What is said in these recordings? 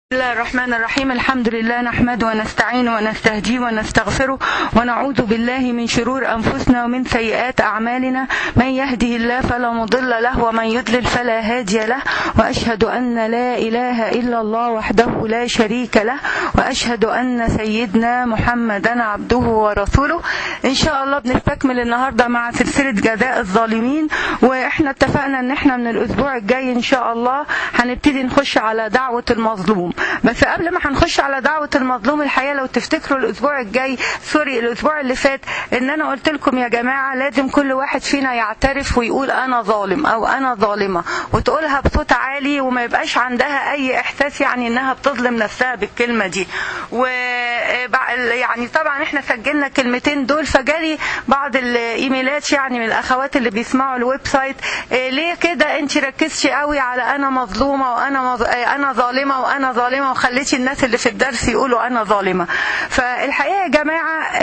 بسم الله الرحمن الرحيم الحمد لله نحمده ونستعينه ونستهديه ونستغفره ونعوذ بالله من شرور أنفسنا ومن سيئات أعمالنا من يهده الله فلا مضل له ومن يضلل فلا هادي له وأشهد أن لا إله إلا الله وحده لا شريك له وأشهد أن سيدنا محمدا عبده ورسوله إن شاء الله بنستكمل النهاردة مع سلسلة جزاء الظالمين وإحنا اتفقنا إن إحنا من الأسبوع الجاي إن شاء الله هنبتدي نخش على دعوة المظلوم بس قبل ما هنخش على دعوة المظلوم الحقيقة لو تفتكروا الأسبوع الجاي سوري الأسبوع اللي فات إن أنا قلت لكم يا جماعة لازم كل واحد فينا يعترف ويقول أنا ظالم أو أنا ظالمة وتقولها بصوت عالي وما يبقاش عندها أي إحساس يعني إنها بتظلم نفسها بالكلمة دي و يعني طبعا إحنا سجلنا الكلمتين دول فجالي بعض الإيميلات يعني من الأخوات اللي بيسمعوا الويب سايت ليه كده أنت ركزتي قوي على أنا مظلومة وأنا مظ... أنا ظالمة وأنا ظالمة وخليتي الناس اللي في الدرس يقولوا انا ظالمه فالحقيقه يا جماعه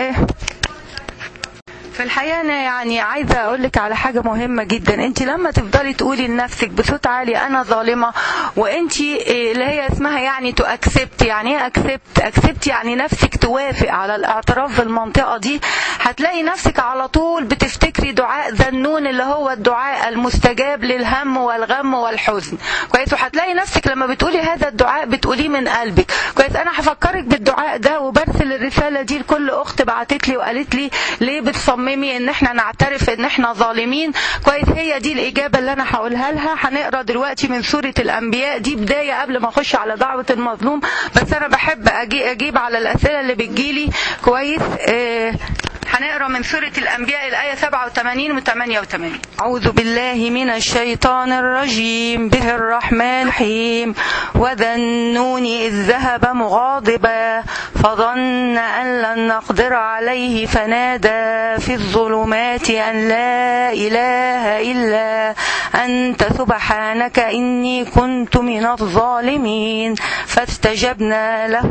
في الحقيقة أنا يعني عايزة أقول لك على حاجة مهمة جدا أنت لما تفضلي تقولي لنفسك بصوت عالي أنا ظالمة وأنت اللي هي اسمها يعني تو أكسبت يعني إيه أكسبت أكسبت يعني نفسك توافق على الاعتراف بالمنطقة دي هتلاقي نفسك على طول بتفتكري دعاء ذنون اللي هو الدعاء المستجاب للهم والغم والحزن كويس وهتلاقي نفسك لما بتقولي هذا الدعاء بتقوليه من قلبك كويس أنا هفكرك بالدعاء ده وبرسل الرسالة دي لكل أخت بعتت لي وقالت لي ليه بتصممي تصممي ان احنا نعترف ان احنا ظالمين كويس هي دي الاجابه اللي انا هقولها لها هنقرا دلوقتي من سوره الانبياء دي بدايه قبل ما اخش على دعوه المظلوم بس انا بحب أجي اجيب على الاسئله اللي بتجيلي كويس اه هنقرا من سورة الأنبياء الآية 87 و 88 أعوذ بالله من الشيطان الرجيم به الرحمن الرحيم وذا النون إذ ذهب مغاضبا فظن أن لن نقدر عليه فنادى في الظلمات أن لا إله إلا أنت سبحانك إني كنت من الظالمين فاستجبنا له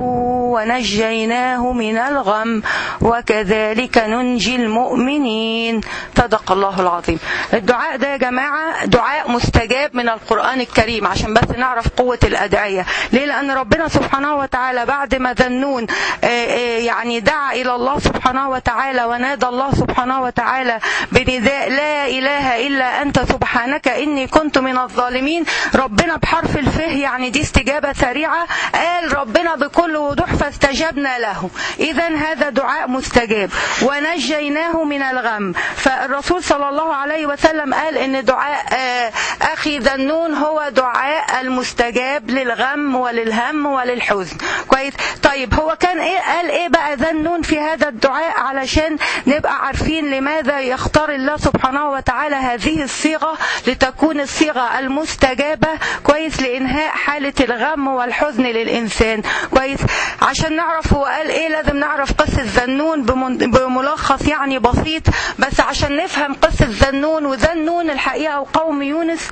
ونجيناه من الغم وكذلك ننجي المؤمنين صدق الله العظيم الدعاء ده يا جماعة دعاء مستجاب من القرآن الكريم عشان بس نعرف قوة الأدعية ليه لأن ربنا سبحانه وتعالى بعد ما ذنون يعني دعا إلى الله سبحانه وتعالى ونادى الله سبحانه وتعالى بنداء لا إله إلا أنت سبحانك إني كنت من الظالمين ربنا بحرف الفه يعني دي استجابة سريعة قال ربنا بكل وضوح فاستجبنا له إذا هذا دعاء مستجاب ونجيناه من الغم فالرسول صلى الله عليه وسلم قال ان دعاء اخي ذنون هو دعاء المستجاب للغم وللهم وللحزن كويس طيب هو كان ايه قال ايه بقى ذنون في هذا الدعاء علشان نبقى عارفين لماذا يختار الله سبحانه وتعالى هذه الصيغه لتكون الصيغه المستجابه كويس لانهاء حاله الغم والحزن للانسان كويس عشان نعرف هو قال ايه لازم نعرف قصه ذنون بملخص يعني بسيط بس عشان نفهم قصة ذنون وذنون الحقيقة وقوم يونس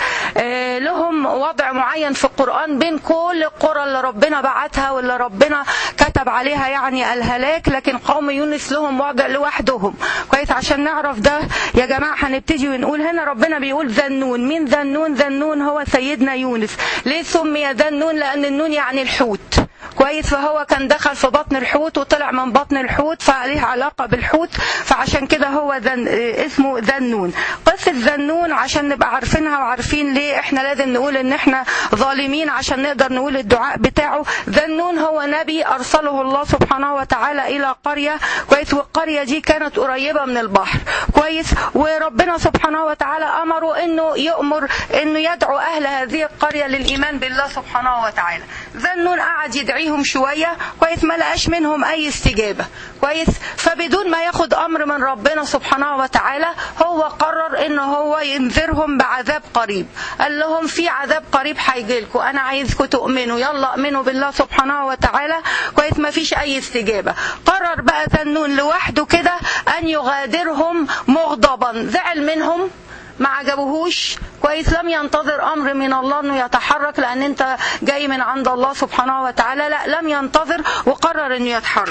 لهم وضع معين في القرآن بين كل القرى اللي ربنا بعتها واللي ربنا كتب عليها يعني الهلاك لكن قوم يونس لهم وضع لوحدهم كويس عشان نعرف ده يا جماعة هنبتدي ونقول هنا ربنا بيقول ذنون مين ذنون ذنون هو سيدنا يونس ليه سمي ذنون لأن النون يعني الحوت كويس فهو كان دخل في بطن الحوت وطلع من بطن الحوت فليه علاقة بالحوت فعشان كده هو ذن اسمه ذنون قصة ذنون عشان نبقى عارفينها وعارفين ليه احنا لازم نقول ان احنا ظالمين عشان نقدر نقول الدعاء بتاعه ذنون هو نبي ارسله الله سبحانه وتعالى الى قرية كويس والقرية دي كانت قريبة من البحر كويس وربنا سبحانه وتعالى امره انه يؤمر انه يدعو اهل هذه القرية للايمان بالله سبحانه وتعالى ذنون قعد يدعيهم شوية كويس ما لقاش منهم اي استجابة كويس فبدون ما ياخد امر من ربنا سبحانه وتعالى هو قرر ان هو ينذرهم بعذاب قريب قال لهم في عذاب قريب هيجي لكم انا عايزكم تؤمنوا يلا امنوا بالله سبحانه وتعالى كويس ما فيش اي استجابة قرر بقى ذنون لوحده كده ان يغادرهم مغضبا زعل منهم ما عجبهوش كويس لم ينتظر امر من الله انه يتحرك لان انت جاي من عند الله سبحانه وتعالى لا لم ينتظر وقرر انه يتحرك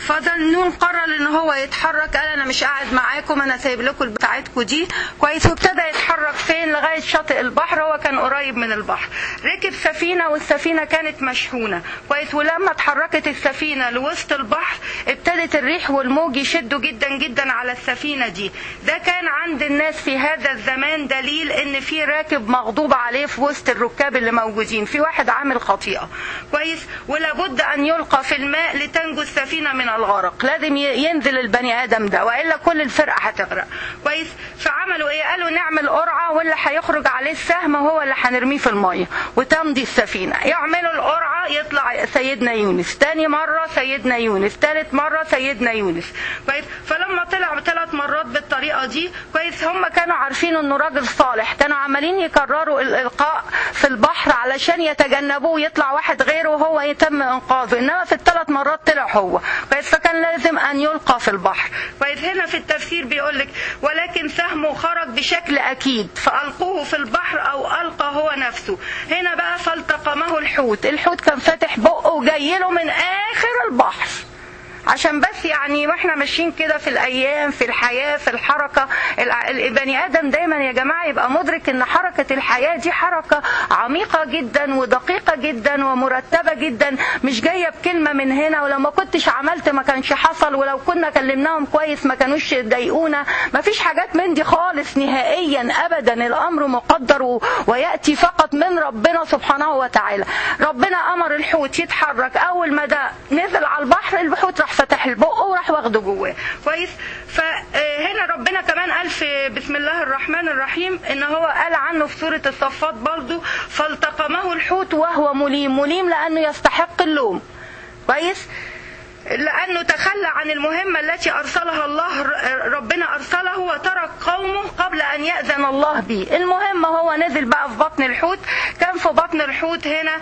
فضل نون قرر ان هو يتحرك قال انا مش قاعد معاكم انا سايب لكم بتاعتكم دي كويس وابتدى يتحرك فين لغايه شاطئ البحر هو كان قريب من البحر ركب سفينه والسفينه كانت مشحونه كويس ولما اتحركت السفينه لوسط البحر ابتدت الريح والموج يشدوا جدا جدا على السفينه دي ده كان عند الناس في هذا الزمان دليل ان في راكب مغضوب عليه في وسط الركاب اللي موجودين في واحد عامل خطيئه كويس ولابد ان يلقى في الماء لتنجو السفينه من الغرق لازم ينزل البني ادم ده والا كل الفرقه هتغرق كويس فعملوا ايه قالوا نعمل قرعه واللي هيخرج عليه السهم هو اللي هنرميه في الميه وتمضي السفينه يعملوا القرعه يطلع سيدنا يونس تاني مره سيدنا يونس تالت مره سيدنا يونس كويس فلما طلع ثلاث مرات بالطريقه دي كويس هم كانوا عارفين انه راجل صالح كانوا عمالين يكرروا الالقاء في البحر علشان يتجنبوه ويطلع واحد غيره وهو يتم انقاذه انما في الثلاث مرات طلع هو كويس فكان لازم ان يلقى في البحر كويس هنا في التفسير بيقول لك ولكن سهمه خرج بشكل اكيد فالقوه في البحر او القى هو نفسه هنا بقى فالتقمه الحوت الحوت كان فاتح بقه وجاي له من اخر البحر عشان بس يعني واحنا ماشيين كده في الايام في الحياه في الحركه البني ادم دايما يا جماعه يبقى مدرك ان حركه الحياه دي حركه عميقه جدا ودقيقه جدا ومرتبه جدا مش جايه بكلمه من هنا ولو ما كنتش عملت ما كانش حصل ولو كنا كلمناهم كويس ما كانوش يضايقونا ما فيش حاجات من دي خالص نهائيا ابدا الامر مقدر وياتي فقط من ربنا سبحانه وتعالى ربنا امر الحوت يتحرك اول ما ده نزل على البحر الحوت راح فتح البق وراح واخده جواه كويس فهنا ربنا كمان قال في بسم الله الرحمن الرحيم ان هو قال عنه في سوره الصفات برضه فالتقمه الحوت وهو مليم مليم لانه يستحق اللوم كويس لأنه تخلى عن المهمة التي أرسلها الله ربنا أرسله وترك قومه قبل أن يأذن الله به المهم هو نزل بقى في بطن الحوت كان في بطن الحوت هنا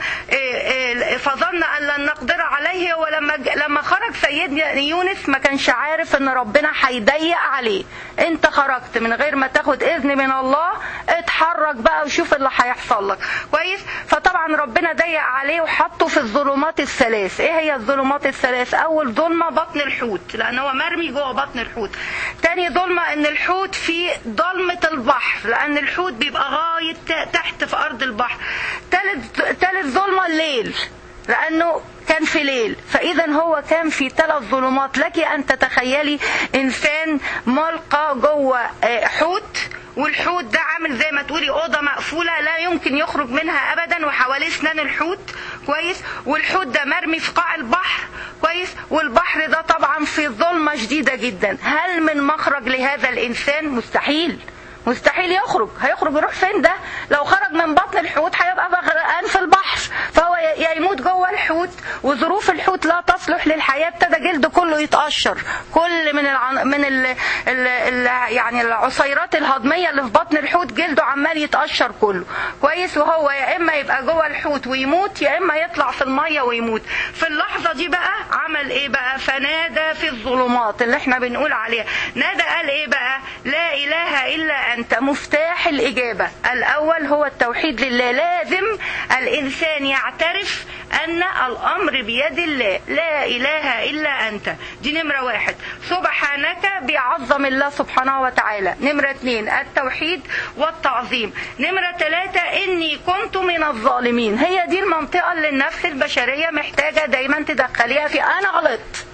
فظن أن لن نقدر عليه ولما لما خرج سيدنا يونس ما كانش عارف أن ربنا هيضيق عليه أنت خرجت من غير ما تاخد إذن من الله اتحرك بقى وشوف اللي هيحصل لك كويس فطبعا ربنا ضيق عليه وحطه في الظلمات الثلاث ايه هي الظلمات الثلاث اول ظلمه بطن الحوت لان هو مرمي جوه بطن الحوت تاني ظلمه ان الحوت في ضلمه البحر لان الحوت بيبقى غايه تحت في ارض البحر تالت تالت ظلمه الليل لانه كان في ليل فاذا هو كان في ثلاث ظلمات لك ان تتخيلي انسان ملقى جوه حوت والحوت ده عامل زي ما تقولي اوضه مقفوله لا يمكن يخرج منها ابدا وحواليه اسنان الحوت كويس والحوت ده مرمي في قاع البحر كويس والبحر ده طبعا في ظلمه شديده جدا هل من مخرج لهذا الانسان مستحيل مستحيل يخرج هيخرج يروح فين ده لو خرج من بطن الحوت هيبقى غرقان في البحر فهو يا يموت جوه الحوت وظروف الحوت لا تصلح للحياه ابتدى جلده كله يتقشر كل من العن... من ال... ال... ال... يعني العصيرات الهضميه اللي في بطن الحوت جلده عمال يتقشر كله كويس وهو يا اما يبقى جوه الحوت ويموت يا اما يطلع في الميه ويموت في اللحظه دي بقى عمل ايه بقى فنادى في الظلمات اللي احنا بنقول عليها نادى قال ايه بقى لا اله الا أنت مفتاح الإجابة الأول هو التوحيد لله لازم الإنسان يعترف أن الأمر بيد الله لا إله إلا أنت دي نمرة واحد سبحانك بيعظم الله سبحانه وتعالى نمرة اثنين التوحيد والتعظيم نمرة ثلاثة إني كنت من الظالمين هي دي المنطقة اللي النفس البشرية محتاجة دايما تدخليها في أنا غلطت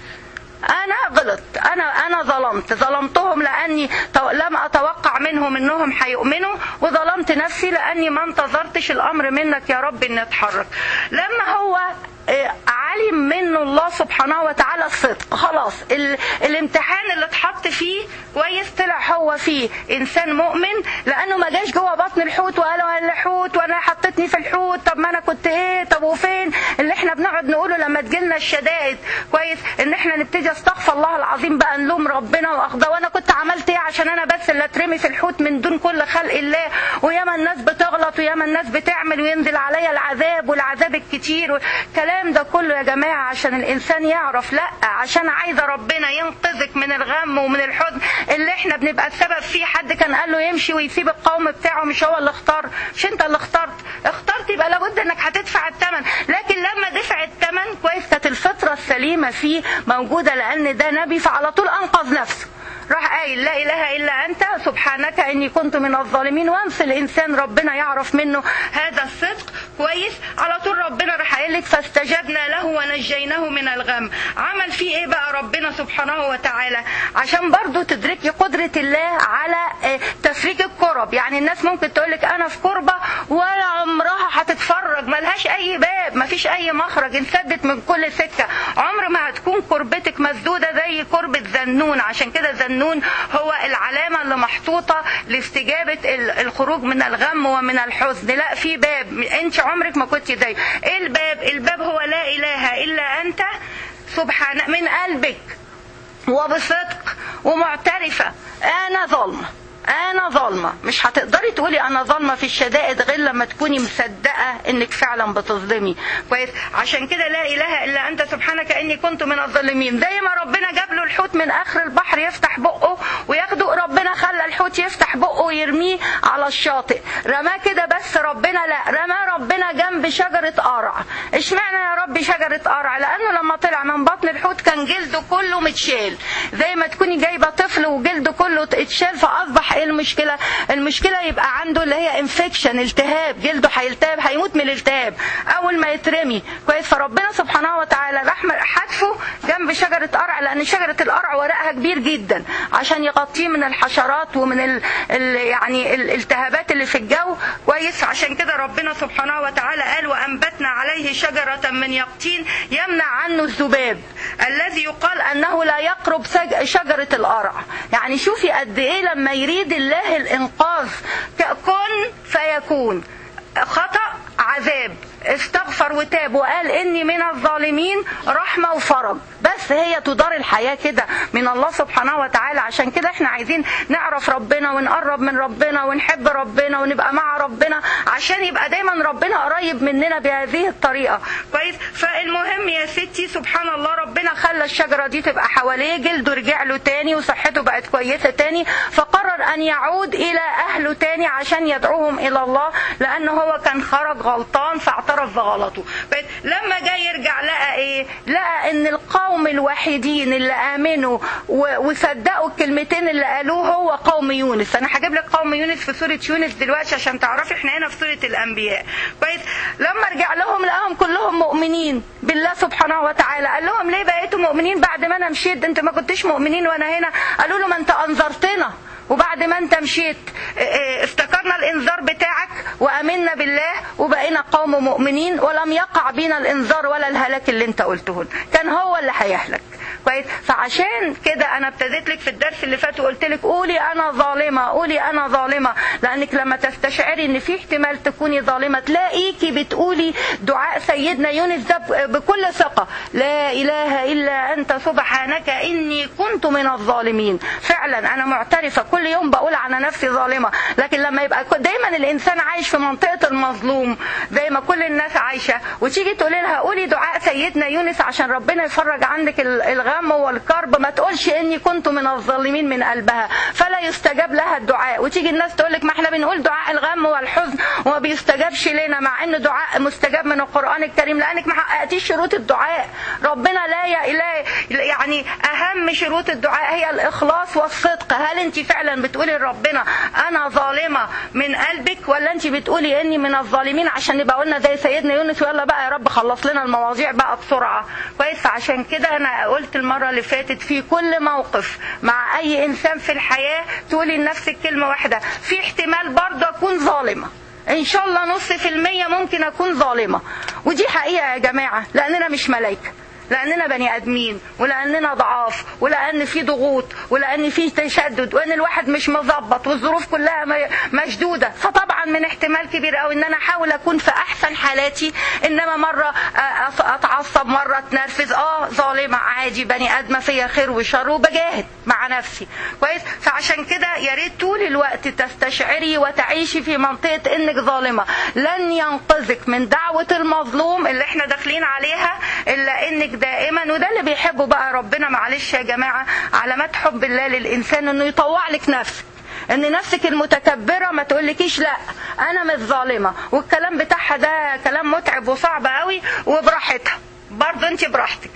انا غلط انا انا ظلمت ظلمتهم لاني لم اتوقع منهم انهم هيؤمنوا وظلمت نفسي لاني ما انتظرتش الامر منك يا رب ان اتحرك لما هو علم منه الله سبحانه وتعالى الصدق خلاص الامتحان اللي اتحط فيه كويس طلع هو فيه انسان مؤمن لانه ما جاش جوه بطن الحوت وقال انا الحوت وانا حطتني في الحوت طب ما انا كنت ايه طب وفين اللي احنا بنقعد نقوله لما تجيلنا الشدائد كويس ان احنا نبتدي استغفر الله العظيم بقى نلوم ربنا واخده وانا كنت عملت ايه عشان انا بس اللي اترمي في الحوت من دون كل خلق الله وياما الناس بتغلط وياما الناس بتعمل وينزل عليا العذاب والعذاب الكتير الكلام ده كله يا جماعه عشان الانسان يعرف لا عشان عايزه ربنا ينقذك من الغم ومن الحزن اللي احنا بنبقى السبب فيه حد كان قال له يمشي ويسيب القوم بتاعه مش هو اللي اختار مش انت اللي اخترت اخترت يبقى لابد انك هتدفع الثمن لكن لما دفع الثمن كويس كانت الفطره السليمه سليمه فيه موجوده لان ده نبي فعلى طول انقذ نفسه راح قايل لا اله الا انت سبحانك اني كنت من الظالمين وانس الانسان ربنا يعرف منه هذا الصدق كويس على طول ربنا راح قايل لك فاستجبنا له ونجيناه من الغم عمل فيه ايه بقى ربنا سبحانه وتعالى عشان برضو تدركي قدرة الله على آه، تفريج الكرب يعني الناس ممكن تقول لك انا في كربة ولا عمرها هتتفرج ملهاش اي باب مفيش اي مخرج انسدت من كل سكة عمر ما هتكون كربتك مسدودة زي كربة ذنون عشان كده ذنون هو العلامة اللي محطوطة لاستجابة ال- الخروج من الغم ومن الحزن لا في باب انت عمرك ما كنت زيه ايه الباب الباب هو لا اله الا انت سبحان من قلبك وبصدق ومعترفة أنا ظالمة أنا ظالمة مش هتقدري تقولي أنا ظالمة في الشدائد غير لما تكوني مصدقة إنك فعلا بتظلمي كويس عشان كده لا إله إلا أنت سبحانك إني كنت من الظالمين زي ما ربنا جاب له الحوت من آخر البحر يفتح بقه وياخده ربنا خلى الحوت يفتح بقه ويرميه على الشاطئ رماه كده بس ربنا لا رماه ربنا جنب شجرة قرع اشمعنى يا رب شجرة قرع لأنه لما طلع من بطن الحوت كان جلده كله متشال زي ما تكوني جايبة طفل وجلده كله اتشال فأصبح ايه المشكلة المشكلة يبقى عنده اللي هي انفكشن التهاب جلده هيلتهب هيموت من الالتهاب أول ما يترمي كويس فربنا سبحانه وتعالى راح حتفه جنب شجرة قرع لأن شجرة القرع ورقها كبير جدا عشان يغطيه من الحشرات ومن ال ال يعني الالتهابات اللي في الجو كويس عشان كده ربنا سبحانه وتعالى قال وأنبتنا عليه شجرة من يقطين يمنع عنه الذباب الذي يقال أنه لا يقرب سج- شجرة القرع يعني شوفي قد إيه لما يريد الله الإنقاذ ك- كن فيكون خطأ عذاب استغفر وتاب وقال اني من الظالمين رحمه وفرج بس هي تدار الحياه كده من الله سبحانه وتعالى عشان كده احنا عايزين نعرف ربنا ونقرب من ربنا ونحب ربنا ونبقى مع ربنا عشان يبقى دايما ربنا قريب مننا بهذه الطريقه كويس فالمهم يا ستي سبحان الله ربنا خلى الشجره دي تبقى حواليه جلده رجع له تاني وصحته بقت كويسه تاني فقرر ان يعود الى اهله تاني عشان يدعوهم الى الله لان هو كان خرج غلطان فاعترف بغلطه بس لما جاي يرجع لقى ايه لقى ان القوم الوحيدين اللي امنوا و- وصدقوا الكلمتين اللي قالوه هو قوم يونس انا هجيب لك قوم يونس في سوره يونس دلوقتي عشان تعرفي احنا هنا في سوره الانبياء كويس لما رجع لهم لقاهم كلهم مؤمنين بالله سبحانه وتعالى قال لهم ليه بقيتوا مؤمنين بعد ما انا مشيت ده انت ما كنتش مؤمنين وانا هنا قالوا له ما انت انذرتنا وبعد ما انت مشيت اه، اه، افتكرنا الانذار بتاعك وامنا بالله وبقينا قوم مؤمنين ولم يقع بينا الانذار ولا الهلاك اللي انت قلته لنا. كان هو اللي هيهلك كويس فعشان كده انا ابتديت لك في الدرس اللي فات وقلت لك قولي انا ظالمه قولي انا ظالمه لانك لما تستشعري ان في احتمال تكوني ظالمه تلاقيكي بتقولي دعاء سيدنا يونس ده ب- بكل ثقه لا اله الا انت سبحانك اني كنت من الظالمين فعلا انا معترفه كل يوم بقول على نفسي ظالمه لكن لما يبقى ك- دايما الانسان عايش في منطقه المظلوم زي ما كل الناس عايشه وتيجي تقولي لها قولي دعاء سيدنا يونس عشان ربنا يفرج عنك ال- الغم والكرب ما تقولش اني كنت من الظالمين من قلبها فلا يستجاب لها الدعاء وتيجي الناس تقول لك ما احنا بنقول دعاء الغم والحزن وما بيستجابش لنا مع ان دعاء مستجاب من القران الكريم لانك ما حققتيش شروط الدعاء ربنا لا ي- لا يعني اهم شروط الدعاء هي الاخلاص والصدق هل انت فعلا بتقولي لربنا انا ظالمه من قلبك ولا انت بتقولي اني من الظالمين عشان نبقى قلنا زي سيدنا يونس ويلا بقى يا رب خلص لنا المواضيع بقى بسرعه كويس فعشان كده انا قلت المره اللي فاتت في كل موقف مع اي انسان في الحياه تقولي لنفسك كلمه واحده في احتمال برضه اكون ظالمه ان شاء الله نص في المية ممكن اكون ظالمة ودي حقيقة يا جماعة لاننا مش ملايكة لاننا بني ادمين ولاننا ضعاف ولان في ضغوط ولان في تشدد وان الواحد مش مظبط والظروف كلها م- مشدوده فطبعا من احتمال كبير قوي ان انا احاول اكون في احسن حالاتي انما مره أ- اتعصب مره اتنرفز اه ظالمه عادي بني ادمه فيا خير وشر وبجاهد مع نفسي كويس فعشان كده يا ريت طول الوقت تستشعري وتعيشي في منطقه انك ظالمه لن ينقذك من دعوه المظلوم اللي احنا داخلين عليها الا انك دائما وده اللي بيحبه بقى ربنا معلش يا جماعه علامات حب الله للانسان انه يطوع لك نفسك ان نفسك المتكبره ما تقولكيش لا انا مش ظالمه والكلام بتاعها ده كلام متعب وصعب قوي وبراحتها برضه انت براحتك انا براحتي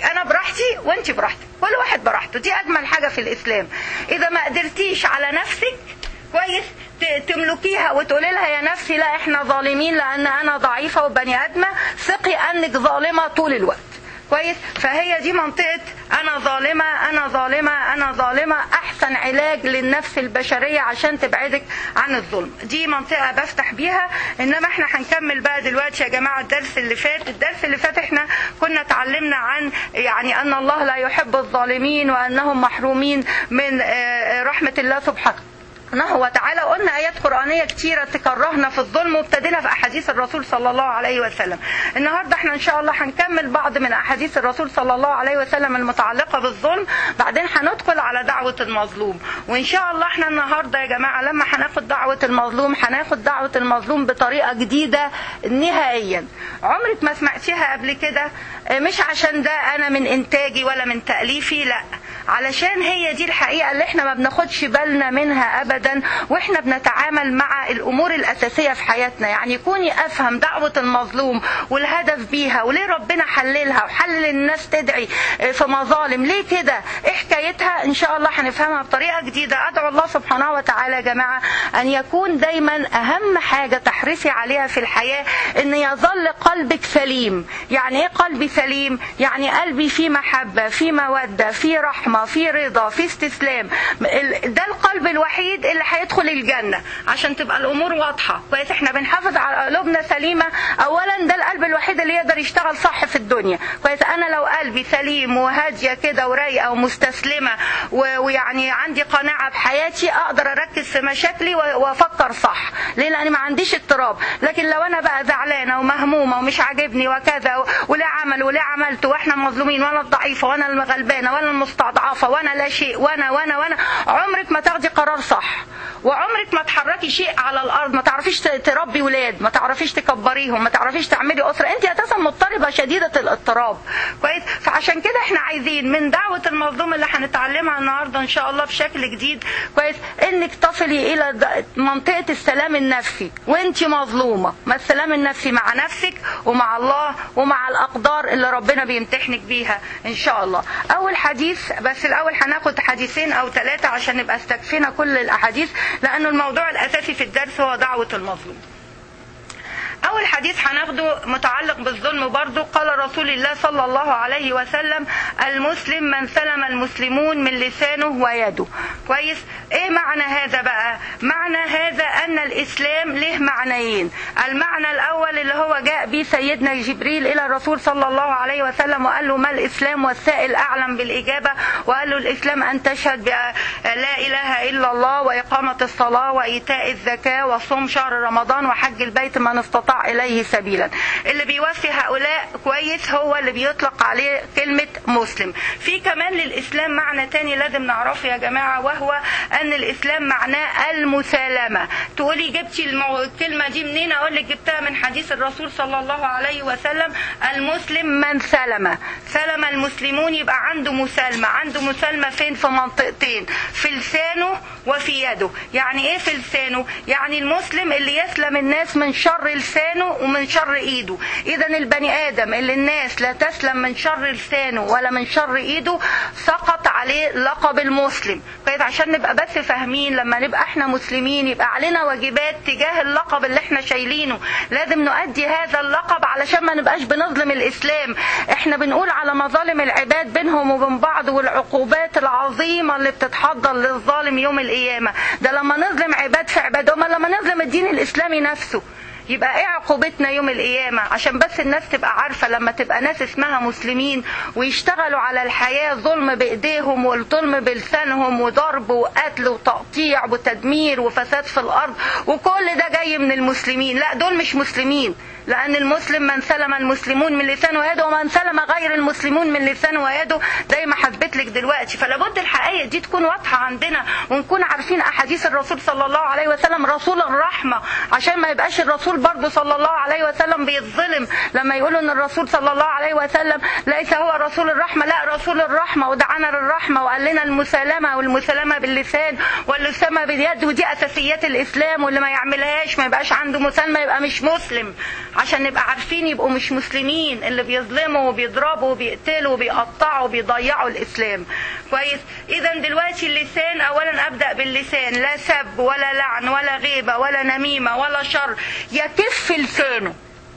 براحتي وانت براحتك كل واحد براحته دي اجمل حاجه في الاسلام اذا ما قدرتيش على نفسك كويس ت- تملكيها وتقولي لها يا نفسي لا احنا ظالمين لان انا ضعيفه وبني ادمه ثقي انك ظالمه طول الوقت كويس فهي دي منطقة أنا ظالمة أنا ظالمة أنا ظالمة أحسن علاج للنفس البشرية عشان تبعدك عن الظلم دي منطقة بفتح بيها إنما إحنا هنكمل بقى دلوقتي يا جماعة الدرس اللي فات الدرس اللي فات إحنا كنا اتعلمنا عن يعني أن الله لا يحب الظالمين وأنهم محرومين من آه، رحمة الله سبحانه سبحانه وتعالى قلنا آيات قرآنية كتيرة تكرهنا في الظلم وابتدينا في أحاديث الرسول صلى الله عليه وسلم النهاردة احنا إن شاء الله هنكمل بعض من أحاديث الرسول صلى الله عليه وسلم المتعلقة بالظلم بعدين هندخل على دعوة المظلوم وإن شاء الله احنا النهاردة يا جماعة لما هناخد دعوة المظلوم هناخد دعوة المظلوم بطريقة جديدة نهائيا عمرك ما سمعتيها قبل كده مش عشان ده أنا من إنتاجي ولا من تأليفي لا علشان هي دي الحقيقة اللي احنا ما بناخدش بالنا منها ابدا واحنا بنتعامل مع الامور الاساسية في حياتنا يعني كوني افهم دعوة المظلوم والهدف بيها وليه ربنا حللها وحلل الناس تدعي في مظالم ليه كده ايه حكايتها ان شاء الله هنفهمها بطريقة جديدة ادعو الله سبحانه وتعالى يا جماعة ان يكون دايما اهم حاجة تحرصي عليها في الحياة ان يظل قلبك سليم يعني ايه قلبي سليم يعني قلبي فيه محبة فيه مودة فيه رحمة في رضا في استسلام ال- ده القلب الوحيد اللي هيدخل الجنة عشان تبقى الأمور واضحة كويس احنا بنحافظ على قلوبنا سليمة أولا ده القلب الوحيد اللي يقدر يشتغل صح في الدنيا كويس أنا لو قلبي سليم وهادية كده ورايقة ومستسلمة و- ويعني عندي قناعة بحياتي أقدر أركز في مشاكلي و- وأفكر صح ليه لأن ما عنديش اضطراب لكن لو أنا بقى زعلانة ومهمومة ومش عاجبني وكذا و- وليه عمل وليه عملت واحنا مظلومين وانا الضعيفة وانا الغلبانة وانا المستضعفة وانا لا شيء وانا وانا وانا عمرك ما تاخدي قرار صح وعمرك ما تحركي شيء على الارض ما تعرفيش ت- تربي ولاد ما تعرفيش تكبريهم ما تعرفيش تعملي اسره انت اساسا مضطربه شديده الاضطراب كويس فعشان كده احنا عايزين من دعوه المظلوم اللي هنتعلمها النهارده ان شاء الله بشكل جديد كويس انك تصلي الى د- منطقه السلام النفسي وانت مظلومه ما السلام النفسي مع نفسك ومع الله ومع الاقدار اللي ربنا بيمتحنك بيها ان شاء الله اول حديث بس الاول هناخد حديثين او ثلاثه عشان نبقى استكفينا كل الاحاديث لانه الموضوع الاساسي في الدرس هو دعوه المظلوم أول حديث هناخده متعلق بالظلم برضه قال رسول الله صلى الله عليه وسلم المسلم من سلم المسلمون من لسانه ويده كويس إيه معنى هذا بقى معنى هذا أن الإسلام له معنيين المعنى الأول اللي هو جاء به سيدنا جبريل إلى الرسول صلى الله عليه وسلم وقال له ما الإسلام والسائل أعلم بالإجابة وقال له الإسلام أن تشهد بأ لا إله إلا الله وإقامة الصلاة وإيتاء الزكاة وصوم شهر رمضان وحج البيت من استطاع إليه سبيلا اللي بيوفي هؤلاء كويس هو اللي بيطلق عليه كلمة مسلم في كمان للإسلام معنى تاني لازم نعرفه يا جماعة وهو أن الإسلام معناه المسالمة تقولي جبتي المو... الكلمة دي منين أقول لك جبتها من حديث الرسول صلى الله عليه وسلم المسلم من سلم سلم المسلمون يبقى عنده مسالمة عنده مسالمة فين في منطقتين في لسانه وفي يده يعني ايه في لسانه يعني المسلم اللي يسلم الناس من شر لسانه ومن شر ايده اذا البني ادم اللي الناس لا تسلم من شر لسانه ولا من شر ايده سقط عليه لقب المسلم كويس عشان نبقى بس فاهمين لما نبقى احنا مسلمين يبقى علينا واجبات تجاه اللقب اللي احنا شايلينه لازم نؤدي هذا اللقب علشان ما نبقاش بنظلم الاسلام احنا بنقول على مظالم العباد بينهم وبين بعض والعقوبات العظيمه اللي بتتحضر للظالم يوم القيامه ده لما نظلم عباد في عباد وما لما نظلم الدين الاسلامي نفسه يبقى ايه عقوبتنا يوم القيامة عشان بس الناس تبقى عارفة لما تبقى ناس اسمها مسلمين ويشتغلوا على الحياة ظلم بايديهم والظلم بلسانهم وضرب وقتل وتقطيع وتدمير وفساد في الارض وكل ده جاي من المسلمين لا دول مش مسلمين لأن المسلم من سلم المسلمون من لسانه ويده ومن سلم غير المسلمون من لسانه ويده زي ما حسبت لك دلوقتي فلا بد الحقائق دي تكون واضحة عندنا ونكون عارفين أحاديث الرسول صلى الله عليه وسلم رسول الرحمة عشان ما يبقاش الرسول برضه صلى الله عليه وسلم بيتظلم لما يقولوا ان الرسول صلى الله عليه وسلم ليس هو رسول الرحمة لا رسول الرحمة ودعانا للرحمة وقال لنا المسالمة والمسالمة باللسان واللسامة باليد ودي أساسيات الإسلام واللي ما يعملهاش ما يبقاش عنده مسالمة يبقى مش مسلم عشان نبقى عارفين يبقوا مش مسلمين اللي بيظلموا وبيضربوا وبيقتلوا وبيقطعوا وبيضيعوا الاسلام كويس اذا دلوقتي اللسان اولا ابدا باللسان لا سب ولا لعن ولا غيبه ولا نميمه ولا شر يكف لسانه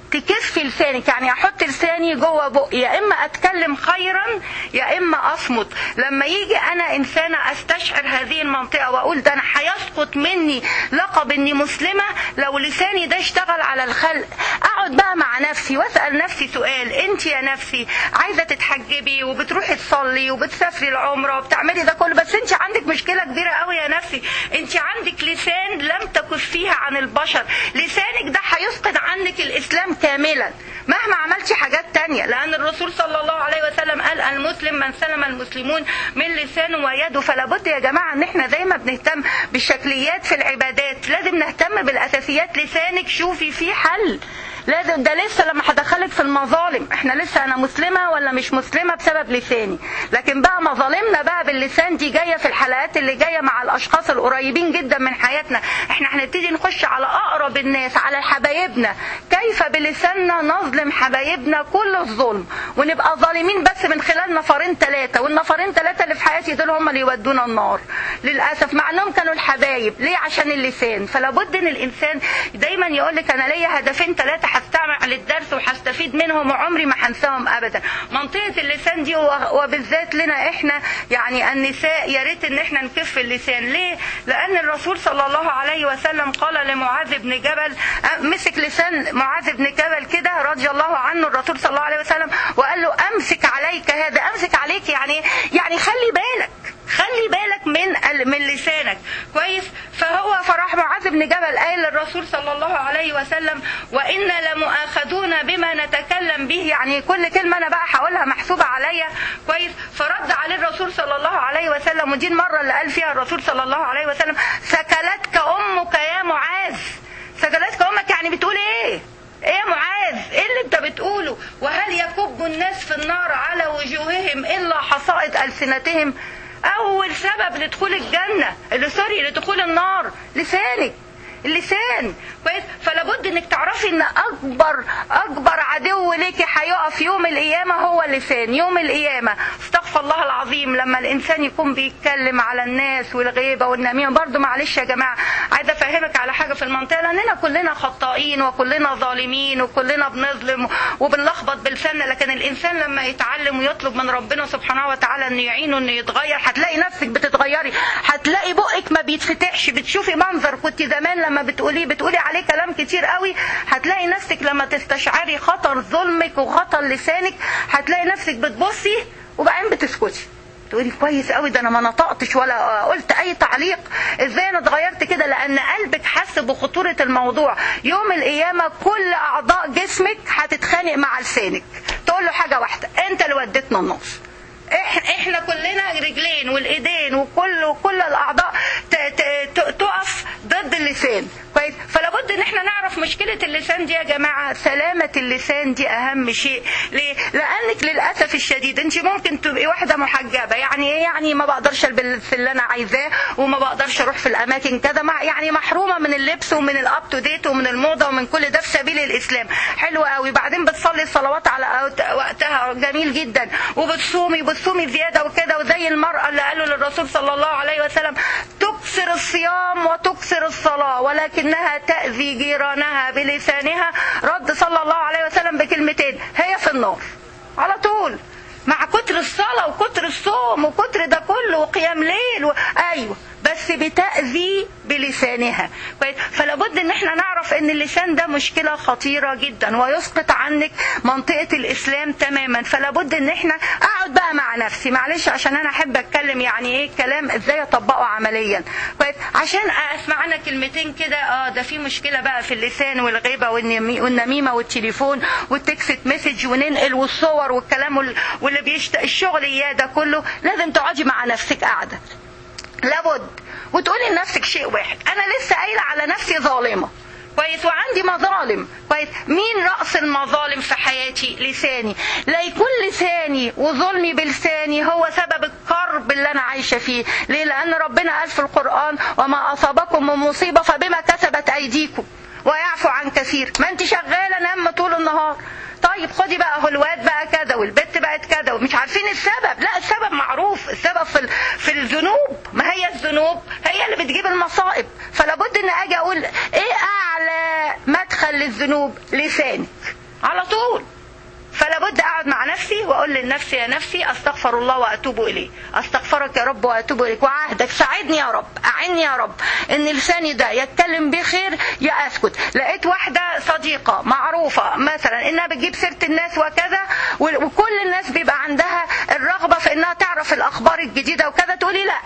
تكف لسانك يعني احط لساني جوه بقي يا اما اتكلم خيرا يا اما اصمت لما يجي انا انسانه استشعر هذه المنطقه واقول ده انا هيسقط مني لقب اني مسلمه لو لساني ده اشتغل على الخلق اقعد بقى مع نفسي واسال نفسي سؤال انت يا نفسي عايزه تتحجبي وبتروحي تصلي وبتسافري العمره وبتعملي ده كله بس انت عندك مشكله كبيره قوي يا نفسي انت عندك لسان لم تكفيها عن البشر لسانك ده هيسقط عنك الاسلام كاملا مهما عملتي حاجات تانية لأن الرسول صلى الله عليه وسلم قال المسلم من سلم المسلمون من لسانه ويده فلا بد يا جماعة ان احنا زي ما بنهتم بالشكليات في العبادات لازم نهتم بالأساسيات لسانك شوفي فيه حل لازم ده لسه لما هدخلك في المظالم احنا لسه انا مسلمه ولا مش مسلمه بسبب لساني لكن بقى مظالمنا بقى باللسان دي جايه في الحلقات اللي جايه مع الاشخاص القريبين جدا من حياتنا احنا هنبتدي نخش على اقرب الناس على حبايبنا كيف بلساننا نظلم حبايبنا كل الظلم ونبقى ظالمين بس من خلال نفرين ثلاثه والنفرين ثلاثه اللي في حياتي دول هم اللي يودونا النار للاسف مع انهم كانوا الحبايب ليه عشان اللسان فلا بد ان الانسان دايما يقول لك انا ليا هدفين ثلاثه هستمع للدرس وهستفيد منهم وعمري ما هنساهم ابدا منطقه اللسان دي وبالذات لنا احنا يعني النساء يا ريت ان احنا نكف اللسان ليه لان الرسول صلى الله عليه وسلم قال لمعاذ بن جبل مسك لسان معاذ بن جبل كده رضي الله عنه الرسول صلى الله عليه وسلم وقال له امسك عليك هذا امسك عليك يعني يعني خلي بالك خلي بالك من من لسانك كويس فهو فراح معاذ بن جبل قال للرسول صلى الله عليه وسلم وإنا لمؤاخذون بما نتكلم به يعني كل كلمة أنا بقى هقولها محسوبة عليا كويس فرد عليه الرسول صلى الله عليه وسلم ودي المرة اللي قال فيها الرسول صلى الله عليه وسلم سكلتك أمك يا معاذ سكلتك أمك يعني بتقول إيه ايه يا معاذ ايه اللي انت بتقوله وهل يكب الناس في النار على وجوههم الا حصائد السنتهم اول سبب لدخول الجنه اللي سوري لدخول النار لسانك اللسان كويس فلابد انك تعرفي ان اكبر اكبر عدو ليكي هيقف يوم القيامه هو اللسان يوم القيامه استغفر الله العظيم لما الانسان يكون بيتكلم على الناس والغيبه والنميمه برضو معلش يا جماعه عايزه افهمك على حاجه في المنطقه لاننا كلنا خطائين وكلنا ظالمين وكلنا بنظلم وبنلخبط بلساننا لكن الانسان لما يتعلم ويطلب من ربنا سبحانه وتعالى انه يعينه انه يتغير هتلاقي نفسك بتتغيري هتلاقي بقك ما بيتفتحش بتشوفي منظر كنت زمان لما بتقوليه بتقولي عليه كلام كتير قوي هتلاقي نفسك لما تستشعري خطر ظلمك وخطر لسانك هتلاقي نفسك بتبصي وبعدين بتسكتي تقولي كويس قوي ده انا ما نطقتش ولا قلت اي تعليق ازاي انا اتغيرت كده لان قلبك حس بخطوره الموضوع يوم القيامه كل اعضاء جسمك هتتخانق مع لسانك تقول له حاجه واحده انت اللي وديتنا النص احنا كلنا رجلين والايدين وكل وكل الاعضاء تقف ضد اللسان كويس فلا بد ان احنا نعرف مشكله اللسان دي يا جماعه سلامه اللسان دي اهم شيء ليه لانك للاسف الشديد انت ممكن تبقي واحده محجبه يعني ايه يعني ما بقدرش البس اللي انا عايزاه وما بقدرش اروح في الاماكن كذا مع يعني محرومه من اللبس ومن الاب تو ديت ومن الموضه ومن كل ده في سبيل الاسلام حلو قوي بعدين بتصلي الصلوات على وقتها جميل جدا وبتصومي بتصومي زياده وكده وزي المراه اللي قالوا للرسول صلى الله عليه وسلم تكسر الصيام وتكسر الصلاه ولكنها تاذي جيرانها بلسانها رد صلى الله عليه وسلم بكلمتين هي في النار على طول مع كتر الصلاة وكتر الصوم وكتر ده كله وقيام ليل و... أيوة بس بتأذي بلسانها فلا بد ان احنا نعرف ان اللسان ده مشكلة خطيرة جدا ويسقط عنك منطقة الاسلام تماما فلا بد ان احنا اقعد بقى مع نفسي معلش عشان انا احب اتكلم يعني ايه الكلام ازاي اطبقه عمليا كويس عشان اسمع انا كلمتين كده اه ده في مشكلة بقى في اللسان والغيبة والنميمة والتليفون والتكست مسج وننقل والصور والكلام واللي بيشت الشغل اياه ده كله لازم تقعدي مع نفسك قاعدة لابد وتقولي لنفسك شيء واحد انا لسه قايله على نفسي ظالمه كويس وعندي مظالم كويس مين رأس المظالم في حياتي لساني لا يكون لساني وظلمي بلساني هو سبب الكرب اللي انا عايشه فيه ليه لان ربنا قال في القرآن وما اصابكم من مصيبه فبما كسبت ايديكم ويعفو عن كثير ما انت شغاله نام طول النهار طيب خدي بقى هو الواد بقى كذا والبت بقت كذا ومش عارفين السبب لا السبب معروف السبب في ال- في الذنوب ما هي الذنوب هي اللي بتجيب المصائب فلا بد ان اجي اقول ايه اعلى مدخل للذنوب لسانك على طول فلا بد اقعد مع نفسي واقول لنفسي يا نفسي استغفر الله واتوب اليه استغفرك يا رب واتوب اليك وعهدك ساعدني يا رب اعني يا رب ان لساني ده يتكلم بخير يا اسكت لقيت واحده صديقه معروفه مثلا انها بتجيب سيره الناس وكذا و- وكل الناس بيبقى عندها الرغبه في انها تعرف الاخبار الجديده وكذا تقولي لا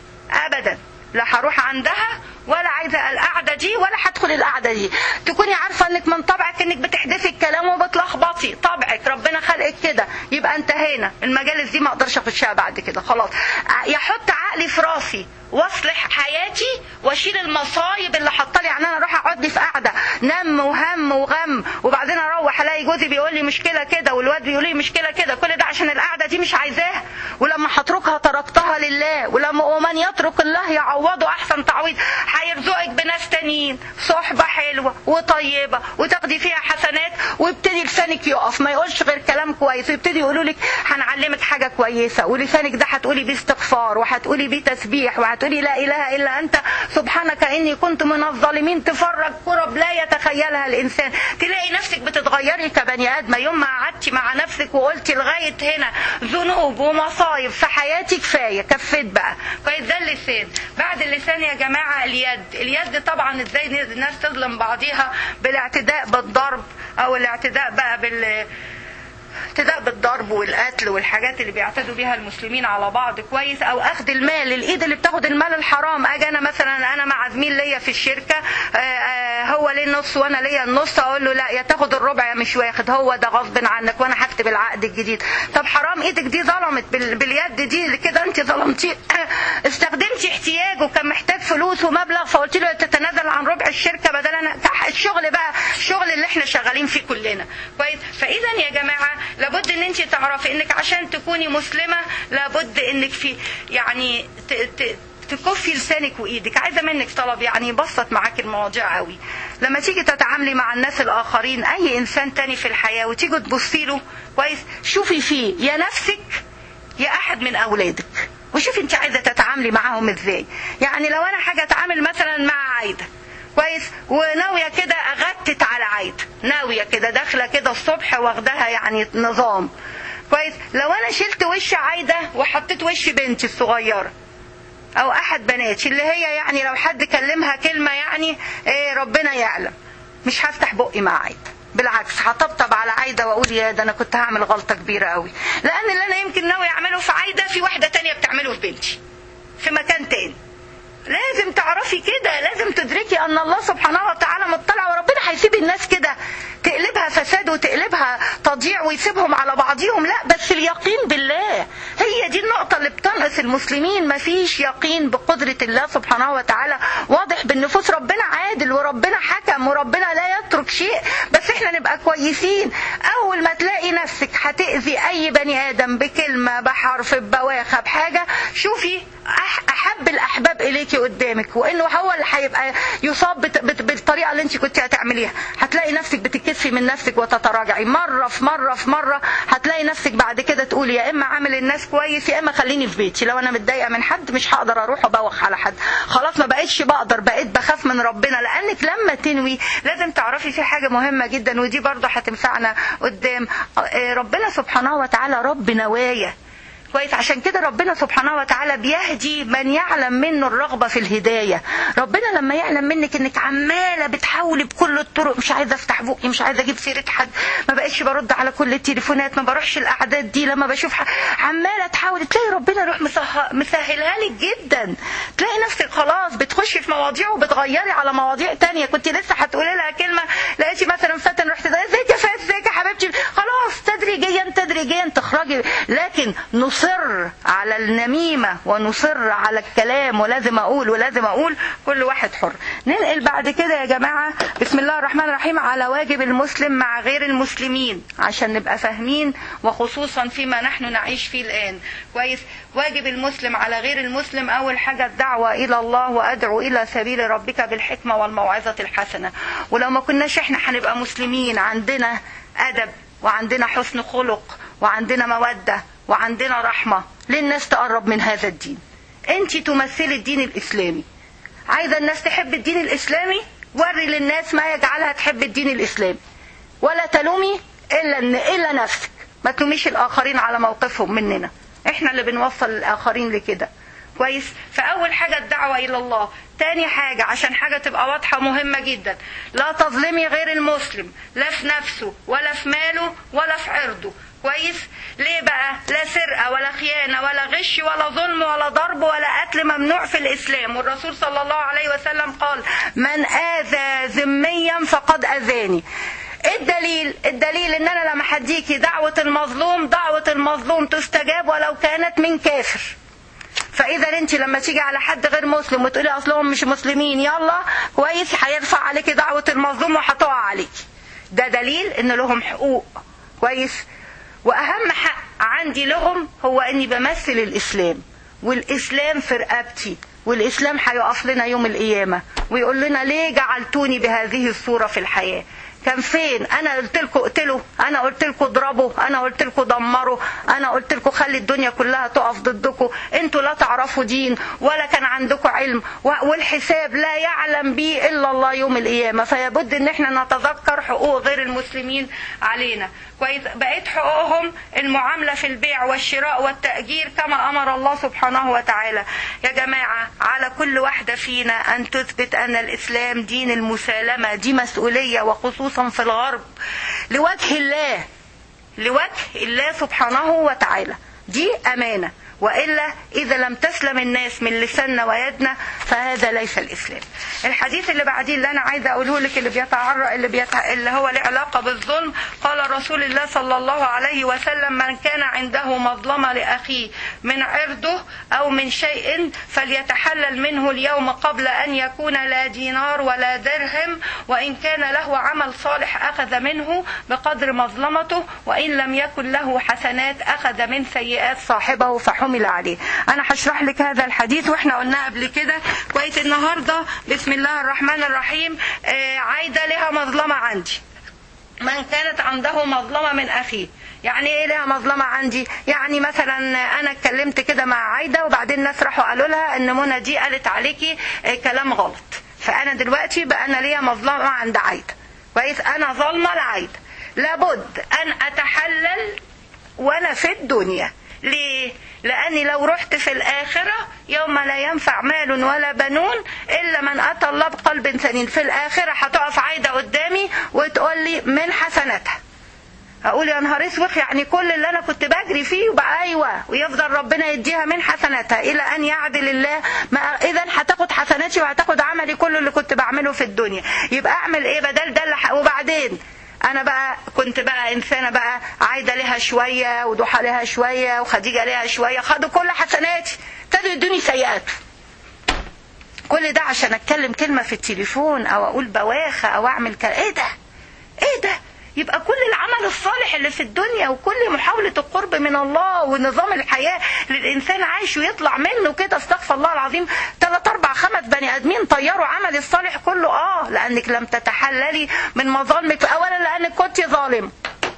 ابدا لا هروح عندها ولا عايزه القعده دي ولا هدخل القعده دي تكوني عارفه انك من طبعك انك بتحدثي الكلام وبتلخبطي طبعك ربنا خلقك كده يبقى انتهينا المجالس دي ما اقدرش اخشها بعد كده خلاص يحط عقلي في راسي واصلح حياتي واشيل المصايب اللي حاطه يعني انا اروح اقعد لي في قعده نم وهم وغم وبعدين اروح الاقي جوزي بيقول لي مشكله كده والواد بيقول لي مشكله كده كل ده عشان القعده دي مش عايزاها ولما هتركها تركتها لله ولما ومن يترك الله يعوضه احسن تعويض هيرزقك بناس تانيين صحبه حلوه وطيبه وتاخدي فيها حسنات ويبتدي لسانك يقف ما يقولش غير كلام كويس ويبتدي يقولوا لك هنعلمك حاجه كويسه ولسانك ده هتقولي بيه استغفار وهتقولي بيه تسبيح وهتقولي لا اله الا انت سبحانك اني كنت من الظالمين تفرج كرب لا يتخيلها الانسان تلاقي نفسك بتتغيري كبني ادمه يوم ما قعدتي مع نفسك وقلتي لغايه هنا ذنوب ومصايب في حياتي كفايه كفيت بقى كويس ده اللسان بعد اللسان يا جماعه اليد اليد طبعا ازاي الناس تظلم بعضيها بالاعتداء بالضرب او الاعتداء بقى بال اعتداء بالضرب والقتل والحاجات اللي بيعتدوا بيها المسلمين على بعض كويس او اخذ المال الايد اللي بتاخد المال الحرام اجي انا مثلا انا مع زميل ليا في الشركه آه، آه، هو ليه النص وانا ليا النص اقول له لا يا تاخد الربع يا مش واخد هو ده غصب عنك وانا هكتب العقد الجديد طب حرام ايدك دي ظلمت بال- باليد دي اللي كده انت ظلمتيه استخدمتي احتياجه كان محتاج فلوس ومبلغ فقلت له تتنازل عن ربع الشركه بدل انا الشغل بقى الشغل اللي احنا شغالين فيه كلنا كويس فاذا يا جماعه لابد ان انت تعرفي انك عشان تكوني مسلمه لابد انك في يعني ت... ت... تكفي لسانك وايدك عايزه منك طلب يعني يبسط معاك المواضيع قوي لما تيجي تتعاملي مع الناس الاخرين اي انسان تاني في الحياه وتيجي تبصي له كويس شوفي فيه يا نفسك يا احد من اولادك وشوفي انت عايزه تتعاملي معاهم ازاي يعني لو انا حاجه اتعامل مثلا مع عايده كويس وناويه كده اغتت على عايده ناويه كده داخله كده الصبح واخداها يعني نظام كويس لو انا شلت وش عايده وحطيت وش بنتي الصغيره او احد بناتي اللي هي يعني لو حد كلمها كلمه يعني إيه ربنا يعلم مش هفتح بقي مع عايده بالعكس هطبطب على عايده واقول يا ده انا كنت هعمل غلطه كبيره قوي لان اللي انا يمكن ناوي اعمله في عايده في واحده تانية بتعمله في بنتي في مكان تاني لازم تعرفي كده لازم تدركي ان الله سبحانه وتعالى مطلع وربنا هيسيب الناس كده تقلبها فساد وتقلبها تضييع ويسيبهم على بعضهم لا بس اليقين بالله هي دي النقطة اللي بتنقص المسلمين مفيش يقين بقدرة الله سبحانه وتعالى واضح بالنفوس ربنا عادل وربنا حكم وربنا لا يترك شيء بس احنا نبقى كويسين اول ما تلاقي نفسك هتأذي اي بني ادم بكلمة بحرف ببواخة بحاجة شوفي أح- احب الاحباب اليكي قدامك وانه هو اللي هيبقى يصاب بت- بت- بالطريقه اللي انت كنت هتعمليها هتلاقي نفسك بتتكسفي من نفسك وتتراجعي مره في مره في مره هتلاقي نفسك بعد كده تقولي يا اما عامل الناس كويس يا اما خليني في بيتي لو انا متضايقه من حد مش هقدر اروح وبوخ على حد خلاص ما بقتش بقدر بقيت بخاف من ربنا لانك لما تنوي لازم تعرفي في حاجه مهمه جدا ودي برضه هتنفعنا قدام آه، ربنا سبحانه وتعالى رب نوايا كويس عشان كده ربنا سبحانه وتعالى بيهدي من يعلم منه الرغبة في الهداية ربنا لما يعلم منك انك عمالة بتحاولي بكل الطرق مش عايزة افتح بقي مش عايزة اجيب سيرة حد ما بقتش برد على كل التليفونات ما بروحش الاعداد دي لما بشوف ح- عمالة تحاولي تلاقي ربنا يروح مسه- مسهلها لك جدا تلاقي نفسك خلاص بتخشي في مواضيع وبتغيري على مواضيع تانية كنت لسه هتقولي لها كلمة لقيتي مثلا فتن رحت ده ازيك يا فات ازيك يا حبيبتي خلاص تدريجيا تدريجيا تخرجي لكن نصر على النميمه ونصر على الكلام ولازم اقول ولازم اقول كل واحد حر ننقل بعد كده يا جماعه بسم الله الرحمن الرحيم على واجب المسلم مع غير المسلمين عشان نبقى فاهمين وخصوصا فيما نحن نعيش فيه الان كويس واجب المسلم على غير المسلم اول حاجه الدعوه الى الله وادعو الى سبيل ربك بالحكمه والموعظه الحسنه ولو ما كناش احنا هنبقى مسلمين عندنا ادب وعندنا حسن خلق وعندنا موده وعندنا رحمه للناس تقرب من هذا الدين انت تمثلي الدين الاسلامي عايزه الناس تحب الدين الاسلامي وري للناس ما يجعلها تحب الدين الاسلامي ولا تلومي الا الا نفسك ما تلوميش الاخرين على موقفهم مننا احنا اللي بنوصل الاخرين لكده كويس فاول حاجه الدعوه الى الله تاني حاجة عشان حاجة تبقى واضحة مهمة جدا لا تظلمي غير المسلم لا في نفسه ولا في ماله ولا في عرضه كويس ليه بقى لا سرقة ولا خيانة ولا غش ولا ظلم ولا ضرب ولا قتل ممنوع في الإسلام والرسول صلى الله عليه وسلم قال من آذى ذميا فقد أذاني الدليل الدليل ان انا لما هديكي دعوة المظلوم دعوة المظلوم تستجاب ولو كانت من كافر فاذا انت لما تيجي على حد غير مسلم وتقولي اصلهم مش مسلمين يلا كويس هيرفع عليكي دعوة المظلوم وهتقع عليكي ده دليل ان لهم حقوق كويس واهم حق عندي لهم هو اني بمثل الاسلام والاسلام في رقبتي والاسلام هيقف لنا يوم القيامه ويقول لنا ليه جعلتوني بهذه الصوره في الحياه كان فين انا قلت لكم اقتلوا انا قلت لكم اضربوا انا قلت لكم دمروا انا قلت لكم خلي الدنيا كلها تقف ضدكم انتوا لا تعرفوا دين ولا كان عندكم علم والحساب لا يعلم به الا الله يوم القيامه فيبد ان احنا نتذكر حقوق غير المسلمين علينا كويس بقيت حقوقهم المعامله في البيع والشراء والتاجير كما امر الله سبحانه وتعالى يا جماعه على كل واحده فينا ان تثبت ان الاسلام دين المسالمه دي مسؤوليه وخصوصا في الغرب لوجه الله لوجه الله سبحانه وتعالى دي امانه والا اذا لم تسلم الناس من لساننا ويدنا فهذا ليس الاسلام. الحديث اللي بعديه اللي انا عايزه اقوله لك اللي بيتعرض اللي بيتع... اللي هو له علاقه بالظلم قال رسول الله صلى الله عليه وسلم من كان عنده مظلمه لاخيه من عرضه او من شيء فليتحلل منه اليوم قبل ان يكون لا دينار ولا درهم وان كان له عمل صالح اخذ منه بقدر مظلمته وان لم يكن له حسنات اخذ من سيئات صاحبه فحمل حمل عليه انا هشرح لك هذا الحديث واحنا قلناه قبل كده كويس النهارده بسم الله الرحمن الرحيم آه عايده لها مظلمه عندي من كانت عنده مظلمه من اخيه يعني ايه لها مظلمه عندي يعني مثلا انا اتكلمت كده مع عايده وبعدين الناس راحوا قالوا لها ان منى دي قالت عليكي آه كلام غلط فانا دلوقتي بقى انا ليا مظلمه عند عايده كويس انا ظالمه لعايده لابد ان اتحلل وانا في الدنيا ليه لاني لو رحت في الاخره يوم لا ينفع مال ولا بنون الا من اتى الله بقلب سليم في الاخره هتقف عايده قدامي وتقول لي من حسناتها اقول يا نهار اسود يعني كل اللي انا كنت بجري فيه يبقى ايوه ويفضل ربنا يديها من حسناتها الى ان يعدل الله ما اذا هتاخد حسناتي وهتاخد عملي كله اللي كنت بعمله في الدنيا يبقى اعمل ايه بدل ده اللي وبعدين انا بقى كنت بقى انسانه بقى عايده لها شويه وضحى لها شويه وخديجه لها شويه خدوا كل حسناتي ابتدوا يدوني سيئات كل ده عشان اتكلم كلمه في التليفون او اقول بواخه او اعمل كلام ايه ده ايه ده يبقى كل العمل الصالح اللي في الدنيا وكل محاولة القرب من الله ونظام الحياة للإنسان عايش ويطلع منه كده استغفر الله العظيم ثلاث أربع خمس بني آدمين طيروا عمل الصالح كله آه لأنك لم تتحللي من مظالمك أولا لأنك كنت ظالم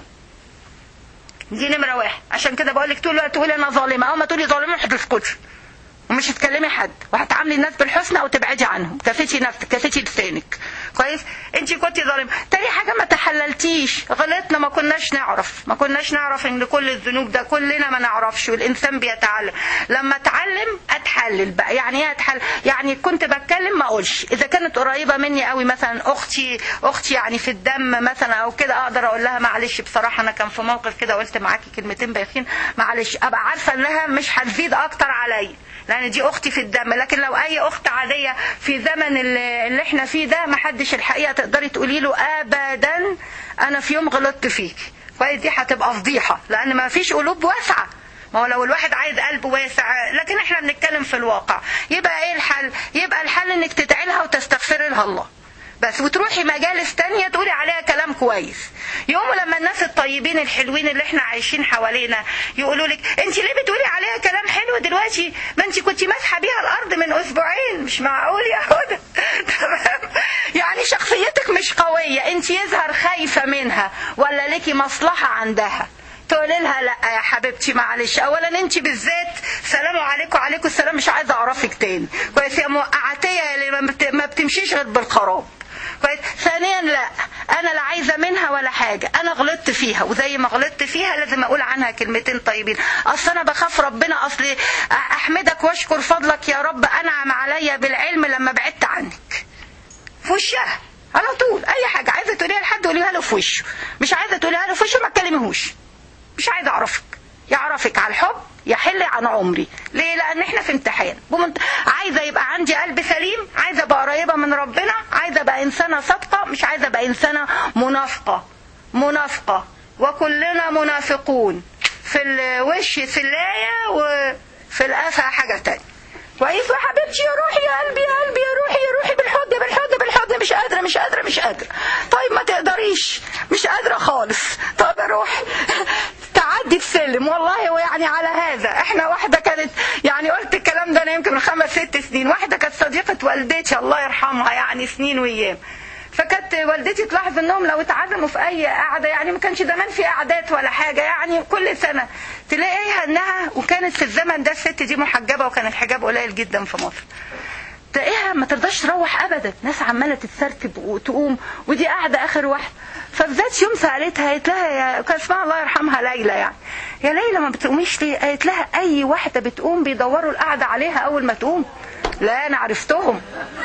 دي نمرة واحد عشان كده بقول لك طول الوقت تقولي أنا ظالمة أول ما تقولي ظالمة هتسكتي ومش هتكلمي حد وهتعاملي الناس بالحسنى او تبعدي عنهم كفتي نفسك كفتي لسانك كويس انت كنتي ظالمه تاني حاجه ما تحللتيش غلطنا ما كناش نعرف ما كناش نعرف ان كل الذنوب ده كلنا ما نعرفش والانسان بيتعلم لما اتعلم اتحلل بقى يعني ايه اتحلل يعني كنت بتكلم ما اقولش اذا كانت قريبه مني قوي مثلا اختي اختي يعني في الدم مثلا او كده اقدر اقول لها معلش بصراحه انا كان في موقف كده قلت معاكي كلمتين بايخين معلش ابقى عارفه انها مش هتزيد اكتر عليا لان دي اختي في الدم لكن لو اي اخت عاديه في زمن اللي احنا فيه ده ما حدش الحقيقه تقدري تقولي له ابدا انا في يوم غلطت فيك كويس دي هتبقى فضيحه لان ما فيش قلوب واسعه ما هو لو الواحد عايز قلب واسع لكن احنا بنتكلم في الواقع يبقى ايه الحل يبقى الحل انك تدعي لها وتستغفري لها الله بس وتروحي مجالس تانية تقولي عليها كلام كويس يقوموا لما الناس الطيبين الحلوين اللي احنا عايشين حوالينا يقولوا لك انت ليه بتقولي عليها كلام حلو دلوقتي ما انت كنت ماسحه بيها الارض من اسبوعين مش معقول يا هدى تمام يعني شخصيتك مش قويه انت يظهر خايفه منها ولا ليكي مصلحه عندها تقولي لها لا يا حبيبتي معلش اولا انت بالذات سلام عليكم وعليكم السلام مش عايزه اعرفك تاني كويس يا موقعتيه اللي ما بت- ما بتمشيش غير بالخراب كويس ثانيا لا انا لا عايزه منها ولا حاجه انا غلطت فيها وزي ما غلطت فيها لازم اقول عنها كلمتين طيبين اصل انا بخاف ربنا اصل احمدك واشكر فضلك يا رب انعم عليا بالعلم لما بعدت عنك في وشها على طول اي حاجه عايزه تقوليها لحد قوليها له في وشه مش عايزه تقوليها له في وشه ما تكلميهوش مش عايزه اعرفك يعرفك على الحب يحل عن عمري ليه لان احنا في امتحان بمنت... عايزه يبقى عندي قلب سليم عايزه ابقى قريبه من ربنا عايزه ابقى انسانه صادقه مش عايزه ابقى انسانه منافقه منافقه وكلنا منافقون في الوش سلايه وفي القفا حاجه تانية كويس يا حبيبتي يا روحي يا قلبي يا قلبي يا روحي يا روحي بالحضن بالحضن بالحضن مش قادره مش قادره مش قادره طيب ما تقدريش مش قادره خالص طب يا روحي تعدي السلم والله ويعني على هذا احنا واحده كانت يعني قلت الكلام ده انا يمكن من خمس ست سنين واحده كانت صديقه والدتي الله يرحمها يعني سنين وايام فكانت والدتي تلاحظ انهم لو اتعزموا في اي قعده يعني ما كانش زمان في قعدات ولا حاجه يعني كل سنه تلاقيها انها وكانت في الزمن ده الست دي محجبه وكان الحجاب قليل جدا في مصر تلاقيها ما ترضاش تروح ابدا ناس عماله تتسرتب وتقوم ودي قاعده اخر واحده فبذات يوم سالتها قالت لها يا كان اسمها الله يرحمها ليلى يعني يا ليلى ما بتقوميش ليه قالت لها اي واحده بتقوم بيدوروا القعده عليها اول ما تقوم لا انا عرفتهم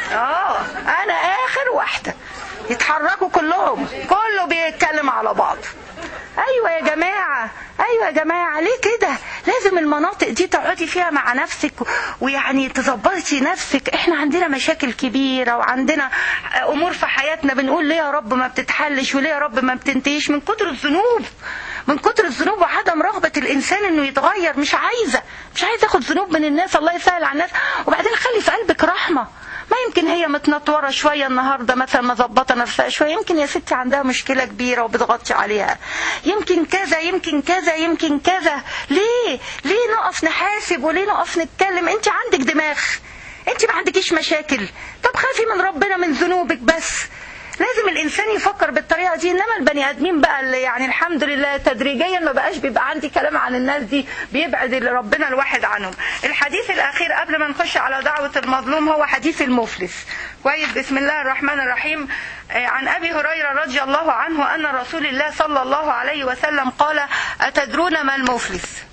اه انا اخر واحده يتحركوا كلهم كله بيتكلم على بعض ايوه يا جماعه ايوه يا جماعه ليه كده لازم المناطق دي تقعدي فيها مع نفسك ويعني تظبطي نفسك احنا عندنا مشاكل كبيره وعندنا امور في حياتنا بنقول ليه يا رب ما بتتحلش وليه يا رب ما بتنتهيش من كتر الذنوب من كتر الذنوب وعدم رغبه الانسان انه يتغير مش عايزه مش عايزه اخد ذنوب من الناس الله يسهل على الناس وبعدين خلي في قلبك رحمه ما يمكن هي متنطوره شويه النهارده مثلا مظبطه نفسها شويه يمكن يا ستي عندها مشكله كبيره وبتغطي عليها يمكن كذا يمكن كذا يمكن كذا ليه ليه نقف نحاسب وليه نقف نتكلم انت عندك دماغ انت ما عندكيش مشاكل طب خافي من ربنا من ذنوبك بس لازم الانسان يفكر بالطريقه دي انما البني ادمين بقى اللي يعني الحمد لله تدريجيا ما بقاش بيبقى عندي كلام عن الناس دي بيبعد ربنا الواحد عنهم الحديث الاخير قبل ما نخش على دعوه المظلوم هو حديث المفلس كويس بسم الله الرحمن الرحيم عن ابي هريره رضي الله عنه ان رسول الله صلى الله عليه وسلم قال اتدرون ما المفلس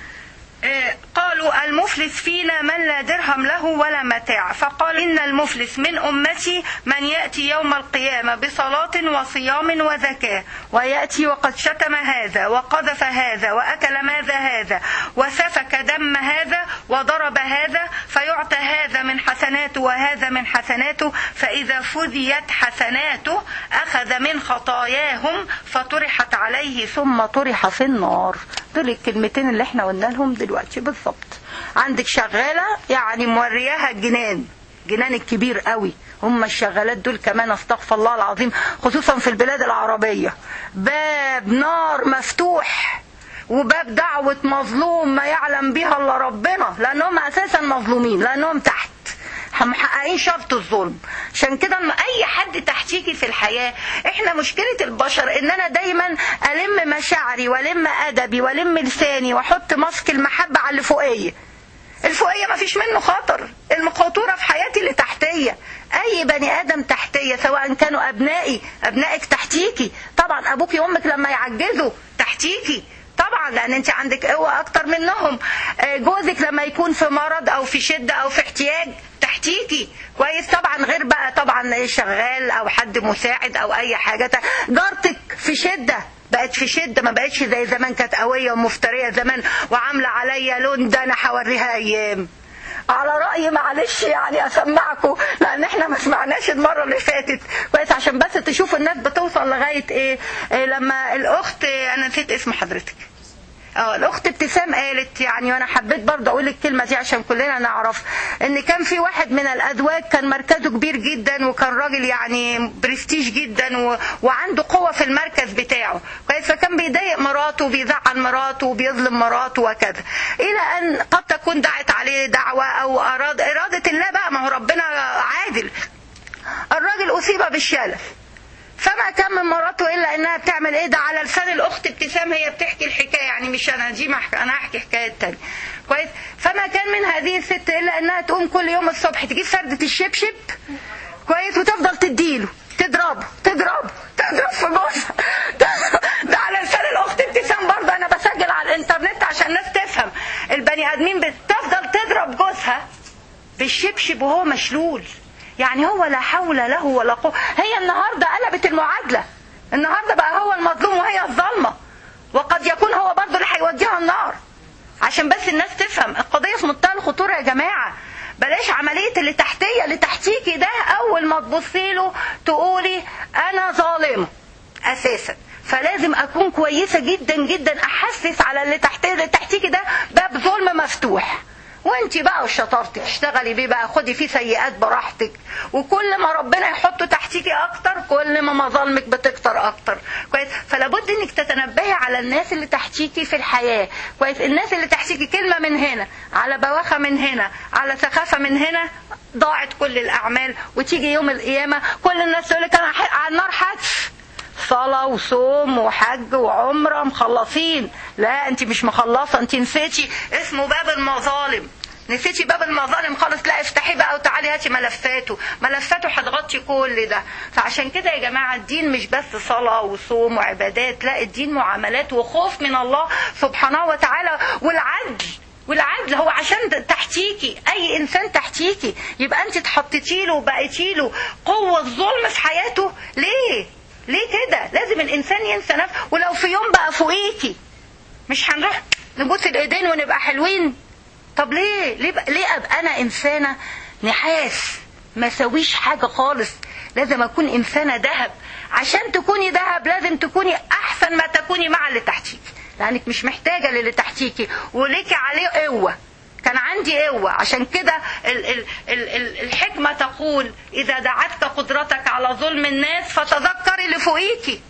قالوا المفلس فينا من لا درهم له ولا متاع فقال إن المفلس من أمتي من يأتي يوم القيامة بصلاة وصيام وزكاة ويأتي وقد شتم هذا وقذف هذا وأكل ماذا هذا وسفك دم هذا وضرب هذا فيعطى هذا من حسناته وهذا من حسناته فإذا فذيت حسناته أخذ من خطاياهم فطرحت عليه ثم طرح في النار دول الكلمتين اللي احنا قلنا لهم دلوقتي بالظبط عندك شغاله يعني مورياها الجنان جنان الكبير قوي هم الشغالات دول كمان استغفر الله العظيم خصوصا في البلاد العربيه باب نار مفتوح وباب دعوة مظلوم ما يعلم بها الا ربنا لانهم اساسا مظلومين لانهم تحت محققين شرط الظلم عشان كده اما اي حد تحتيكي في الحياه احنا مشكله البشر ان انا دايما الم مشاعري والم ادبي والم لساني واحط ماسك المحبه على اللي فوقيه الفوقيه ما فيش منه خطر الخطوره في حياتي اللي تحتيه اي بني ادم تحتيه سواء كانوا ابنائي ابنائك تحتيكي طبعا ابوكي وامك لما يعجزوا تحتيكي طبعا لان انت عندك قوه اكتر منهم جوزك لما يكون في مرض او في شده او في احتياج تحتيكي كويس طبعا غير بقى طبعا شغال او حد مساعد او اي حاجه جارتك في شده بقت في شده ما بقتش زي زمان كانت قويه ومفتريه زمان وعامله عليا لون ده انا هوريها ايام على راي معلش يعني اسمعكم لان احنا ما سمعناش المره اللي فاتت كويس عشان بس تشوفوا الناس بتوصل لغايه ايه, إيه لما الاخت انا نسيت اسم حضرتك اه الاخت ابتسام قالت يعني وانا حبيت برضه اقول الكلمه دي عشان كلنا نعرف ان كان في واحد من الازواج كان مركزه كبير جدا وكان راجل يعني برستيج جدا و... وعنده قوه في المركز بتاعه كويس فكان بيضايق مراته وبيزعل مراته وبيظلم مراته وكذا الى ان قد تكون دعت عليه دعوه او اراد اراده الله بقى ما هو ربنا عادل الراجل اصيب بالشلل فما كان من مراته الا انها بتعمل ايه ده على لسان الاخت ابتسام هي بتحكي الحكايه يعني مش انا دي ما انا هحكي حكايه تانية كويس فما كان من هذه الست الا انها تقوم كل يوم الصبح تجيب فردة الشبشب كويس وتفضل تديله تضربه تضربه تضرب في جوزها ده على لسان الاخت ابتسام برضه انا بسجل على الانترنت عشان الناس تفهم البني ادمين بتفضل تضرب جوزها بالشبشب وهو مشلول يعني هو لا حول له ولا قوة هي النهاردة قلبت المعادلة النهاردة بقى هو المظلوم وهي الظالمة وقد يكون هو برضه اللي هيوديها النار عشان بس الناس تفهم القضية في منتهى الخطورة يا جماعة بلاش عملية اللي تحتية اللي تحتيكي ده أول ما تبصي له تقولي أنا ظالمة أساسا فلازم أكون كويسة جدا جدا أحسس على اللي تحتيه اللي تحتيكي ده باب ظلم مفتوح وانت بقى وشطارتك اشتغلي بيه بقى خدي فيه سيئات براحتك وكل ما ربنا يحطه تحتيكي اكتر كل ما مظالمك بتكتر اكتر كويس فلا بد انك تتنبهي على الناس اللي تحتيكي في الحياه كويس الناس اللي تحتيكي كلمه من هنا على بواخه من هنا على سخافه من هنا ضاعت كل الاعمال وتيجي يوم القيامه كل الناس تقول لك انا على النار حتف صلاة وصوم وحج وعمرة مخلصين لا انت مش مخلصة انت نسيتي اسمه باب المظالم نسيتي باب المظالم خالص لا افتحي بقى وتعالي هاتي ملفاته ملفاته هتغطي كل ده فعشان كده يا جماعة الدين مش بس صلاة وصوم وعبادات لا الدين معاملات وخوف من الله سبحانه وتعالى والعدل والعدل هو عشان تحتيكي اي انسان تحتيكي يبقى انت اتحطيتي له وبقيتي له قوه ظلم في حياته ليه ليه كده لازم الانسان ينسى نفسه ولو في يوم بقى فوقيكي مش هنروح نبوس الايدين ونبقى حلوين طب ليه ليه, بقى ليه ابقى انا انسانه نحاس ما سويش حاجه خالص لازم اكون انسانه ذهب عشان تكوني ذهب لازم تكوني احسن ما تكوني مع اللي تحتيكي لانك مش محتاجه للي تحتيكي وليكي عليه قوه كان عندي قوة عشان كده ال ال ال ال الحكمة تقول إذا دعتك قدرتك على ظلم الناس فتذكري اللي فوقيكي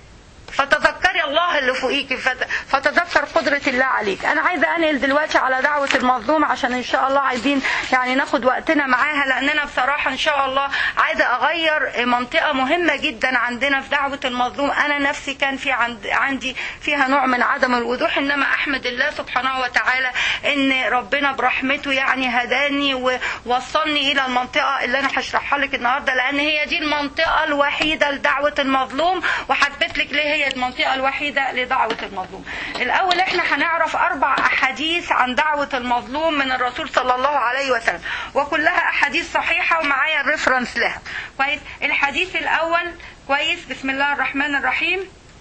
فتذكري الله اللي فوقيكي فتذكر قدرة الله عليك أنا عايزة أنقل دلوقتي على دعوة المظلوم عشان إن شاء الله عايزين يعني ناخد وقتنا معاها لأننا بصراحة إن شاء الله عايزة أغير منطقة مهمة جدا عندنا في دعوة المظلوم أنا نفسي كان في عند عندي فيها نوع من عدم الوضوح إنما أحمد الله سبحانه وتعالى إن ربنا برحمته يعني هداني ووصلني إلى المنطقة اللي أنا هشرحها لك النهاردة لأن هي دي المنطقة الوحيدة لدعوة المظلوم وهثبت لك ليه هي المنطقة الوحيدة لدعوة المظلوم الأول احنا هنعرف أربع أحاديث عن دعوة المظلوم من الرسول صلى الله عليه وسلم وكلها أحاديث صحيحة ومعايا الريفرنس لها كويس الحديث الأول كويس بسم الله الرحمن الرحيم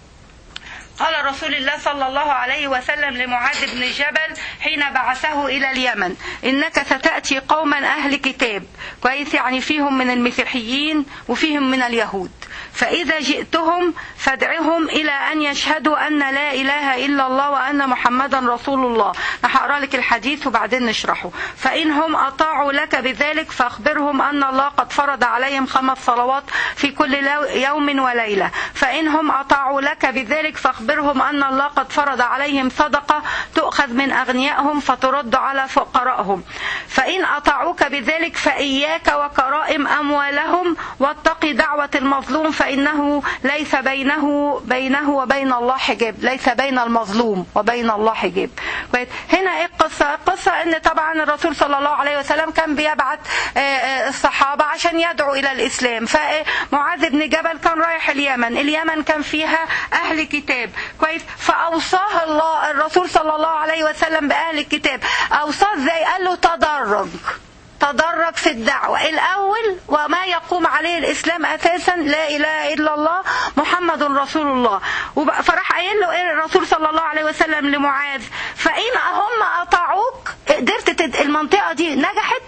قال رسول الله صلى الله عليه وسلم لمعاذ بن جبل حين بعثه إلى اليمن إنك ستأتي قوما أهل كتاب كويس يعني فيهم من المسيحيين وفيهم من اليهود فإذا جئتهم فادعهم إلى أن يشهدوا أن لا إله إلا الله وأن محمدا رسول الله هقرأ لك الحديث وبعدين نشرحه فإنهم أطاعوا لك بذلك فأخبرهم أن الله قد فرض عليهم خمس صلوات في كل يوم وليلة فإنهم أطاعوا لك بذلك فأخبرهم أن الله قد فرض عليهم صدقة تؤخذ من أغنيائهم فترد على فقرائهم فإن أطاعوك بذلك فإياك وكرائم أموالهم واتقي دعوة المظلوم فإنه ليس بينه بينه وبين الله حجاب ليس بين المظلوم وبين الله حجاب هنا ايه القصة القصة ان طبعا الرسول صلى الله عليه وسلم كان بيبعت الصحابة عشان يدعوا الى الاسلام فمعاذ بن جبل كان رايح اليمن اليمن كان فيها اهل كتاب كويس فاوصاه الله الرسول صلى الله عليه وسلم باهل الكتاب اوصاه ازاي قال له تدرج تدرج في الدعوة الأول وما يقوم عليه الإسلام أساسا لا إله إلا الله محمد رسول الله فراح قايل له إيه الرسول صلى الله عليه وسلم لمعاذ فإن هم أطاعوك قدرت تد... المنطقة دي نجحت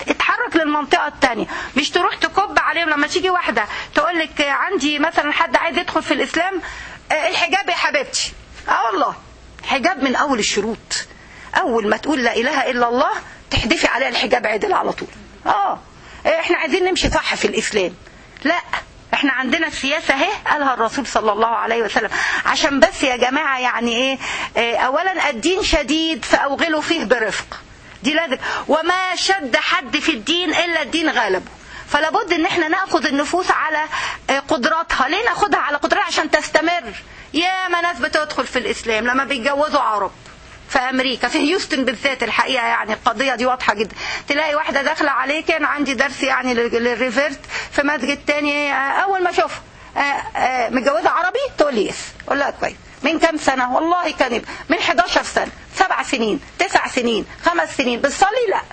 المنطقه الثانيه مش تروح تكب عليهم لما تيجي واحده تقول لك عندي مثلا حد عايز يدخل في الاسلام آه، الحجاب يا حبيبتي اه والله حجاب من اول الشروط اول ما تقول لا اله الا الله تحدفي عليها الحجاب عدل على طول اه احنا عايزين نمشي صح في الاسلام لا احنا عندنا السياسة اهي قالها الرسول صلى الله عليه وسلم عشان بس يا جماعة يعني ايه, ايه اولا الدين شديد فاوغلوا فيه برفق دي لازم وما شد حد في الدين الا الدين غالبه فلا بد ان احنا ناخذ النفوس على قدراتها ليه ناخدها على قدراتها عشان تستمر يا ما ناس بتدخل في الاسلام لما بيتجوزوا عرب في امريكا في هيوستن بالذات الحقيقه يعني القضيه دي واضحه جدا تلاقي واحده داخله عليك انا عندي درس يعني للريفيرت في مسجد تاني اول ما اشوفها متجوزه عربي تقول لي يس اقول لها كويس من كام سنه والله كان من 11 سنه سبع سنين تسع سنين خمس سنين بتصلي لا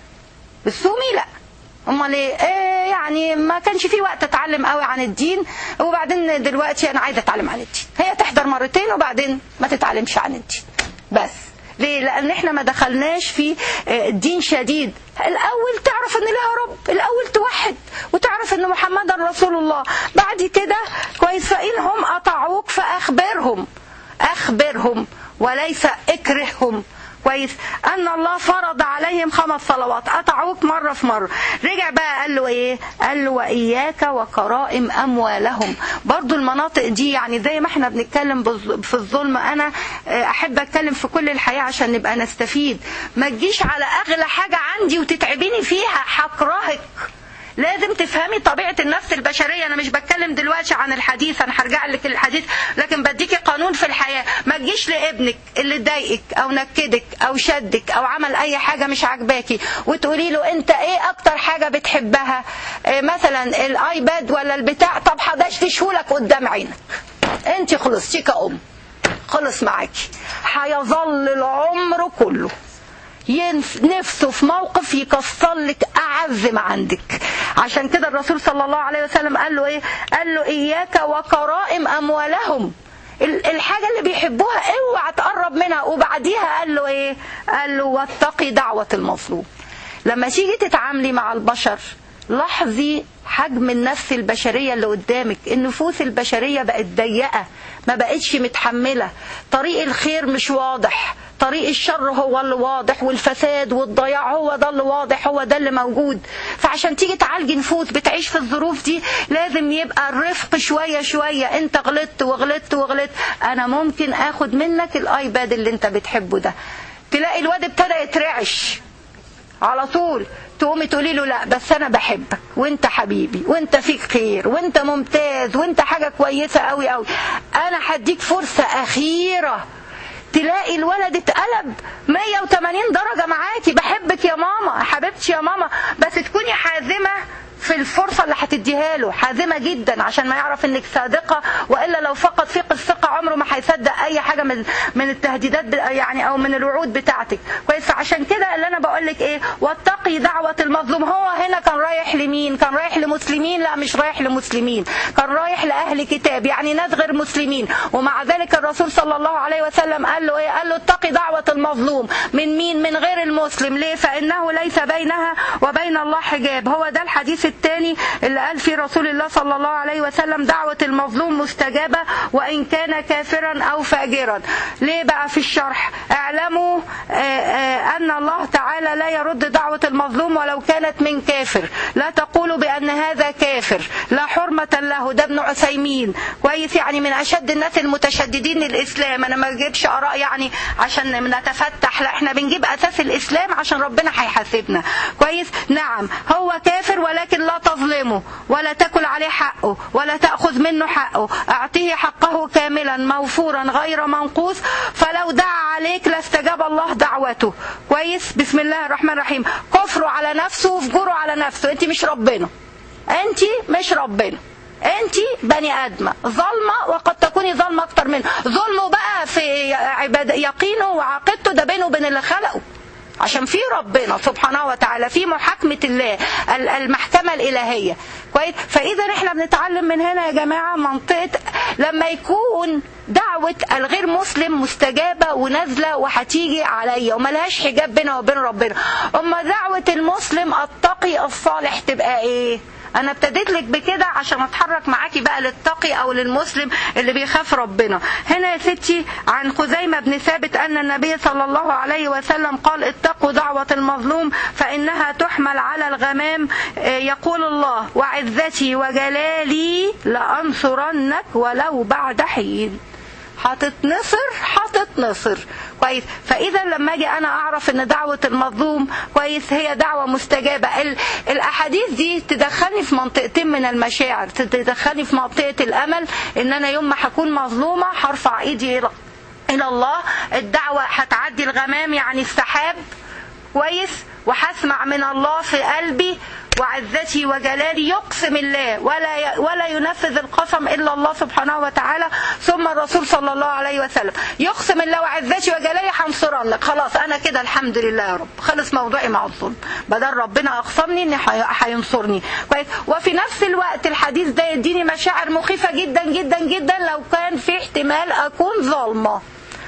بتصومي لا امال ايه إيه يعني ما كانش في وقت اتعلم قوي عن الدين وبعدين دلوقتي انا عايزه اتعلم عن الدين هي تحضر مرتين وبعدين ما تتعلمش عن الدين بس ليه؟ لأن احنا ما دخلناش في دين شديد الأول تعرف أن لها رب الأول توحد وتعرف أن محمد رسول الله بعد كده كويس فإن هم أطاعوك فأخبرهم أخبرهم وليس اكرههم كويس ان الله فرض عليهم خمس صلوات قطعوك مره في مره رجع بقى قال له ايه قال له واياك وكرائم اموالهم برضو المناطق دي يعني زي ما احنا بنتكلم في الظلم انا احب اتكلم في كل الحياه عشان نبقى نستفيد ما تجيش على اغلى حاجه عندي وتتعبيني فيها هكرهك لازم تفهمي طبيعة النفس البشرية أنا مش بتكلم دلوقتي عن الحديث أنا هرجع لك الحديث لكن بديكي قانون في الحياة ما تجيش لابنك اللي ضايقك أو نكدك أو شدك أو عمل أي حاجة مش عاجباكي وتقولي له أنت إيه أكتر حاجة بتحبها إيه مثلا الآيباد ولا البتاع طب هدشتشهولك قدام عينك أنت خلصتي كأم خلص معاكي هيظل العمر كله نفسه في موقف يكسر لك اعز ما عندك عشان كده الرسول صلى الله عليه وسلم قال له ايه قال له اياك وكرائم اموالهم الحاجه اللي بيحبوها اوعى تقرب منها وبعديها قال له ايه قال له واتقي دعوه المظلوم لما تيجي تتعاملي مع البشر لاحظي حجم النفس البشرية اللي قدامك النفوس البشرية بقت ضيقة ما بقتش متحملة طريق الخير مش واضح طريق الشر هو اللي واضح والفساد والضياع هو ده اللي واضح هو ده اللي موجود فعشان تيجي تعالجي نفوس بتعيش في الظروف دي لازم يبقى الرفق شوية شوية انت غلطت وغلطت وغلطت انا ممكن اخد منك الايباد اللي انت بتحبه ده تلاقي الواد ابتدى يترعش على طول تقومي تقولي له لا بس انا بحبك وانت حبيبي وانت فيك خير وانت ممتاز وانت حاجه كويسه قوي قوي انا هديك فرصه اخيره تلاقي الولد اتقلب 180 درجه معاكي بحبك يا ماما حبيبتي يا ماما بس تكوني حازمه في الفرصة اللي هتديها له حازمة جدا عشان ما يعرف انك صادقة والا لو فقد فيك الثقة عمره ما هيصدق اي حاجة من من التهديدات يعني او من الوعود بتاعتك كويس فعشان كده اللي انا بقول لك ايه واتقي دعوة المظلوم هو هنا كان رايح لمين كان رايح لمسلمين لا مش رايح لمسلمين كان رايح لاهل كتاب يعني ناس غير مسلمين ومع ذلك الرسول صلى الله عليه وسلم قال له ايه قال له اتقي دعوة المظلوم من مين من غير المسلم ليه فانه ليس بينها وبين الله حجاب هو ده الحديث الثاني اللي قال فيه رسول الله صلى الله عليه وسلم دعوة المظلوم مستجابة وإن كان كافرا أو فاجرا ليه بقى في الشرح اعلموا أن الله تعالى لا يرد دعوة المظلوم ولو كانت من كافر لا تقولوا بأن هذا كافر لا حرمة له ده ابن عثيمين كويس يعني من أشد الناس المتشددين للإسلام أنا ما بجيبش آراء يعني عشان نتفتح لا احنا بنجيب أساس الإسلام عشان ربنا هيحاسبنا كويس نعم هو كافر ولكن لا تظلمه ولا تكل عليه حقه ولا تأخذ منه حقه أعطيه حقه كاملا موفورا غير منقوص فلو دعا عليك لاستجاب الله دعوته كويس بسم الله الرحمن الرحيم كفره على نفسه وفجوره على نفسه انت مش ربنا انت مش ربنا انت بني ادمه ظالمه وقد تكوني ظالمه اكتر منه ظلمه بقى في عباد يقينه وعقيدته ده بينه وبين اللي خلقه عشان في ربنا سبحانه وتعالى في محاكمة الله المحكمة الإلهية كويس فإذا احنا بنتعلم من هنا يا جماعة منطقة لما يكون دعوة الغير مسلم مستجابة ونازلة وهتيجي عليا وملهاش حجاب بينها وبين ربنا اما دعوة المسلم التقي الصالح تبقى ايه انا ابتديت لك بكده عشان اتحرك معاكي بقى للتقي او للمسلم اللي بيخاف ربنا هنا يا ستي عن خزيمه بن ثابت ان النبي صلى الله عليه وسلم قال اتقوا دعوه المظلوم فانها تحمل على الغمام يقول الله وعزتي وجلالي لانصرنك ولو بعد حين هتتنصر هتتنصر كويس فاذا لما اجي انا اعرف ان دعوه المظلوم كويس هي دعوه مستجابه ال- الاحاديث دي تدخلني في منطقتين من المشاعر تدخلني في منطقه الامل ان انا يوم ما هكون مظلومه هرفع ايدي الى الى الله الدعوه هتعدي الغمام يعني السحاب كويس وهسمع من الله في قلبي وعزتي وجلالي يقسم الله ولا ولا ينفذ القسم الا الله سبحانه وتعالى ثم الرسول صلى الله عليه وسلم يقسم الله وعزتي وجلالي هنصرنك خلاص انا كده الحمد لله يا رب خلص موضوعي مع الظلم بدل ربنا اقسمني ان هينصرني كويس وفي نفس الوقت الحديث ده يديني مشاعر مخيفه جدا جدا جدا لو كان في احتمال اكون ظالمه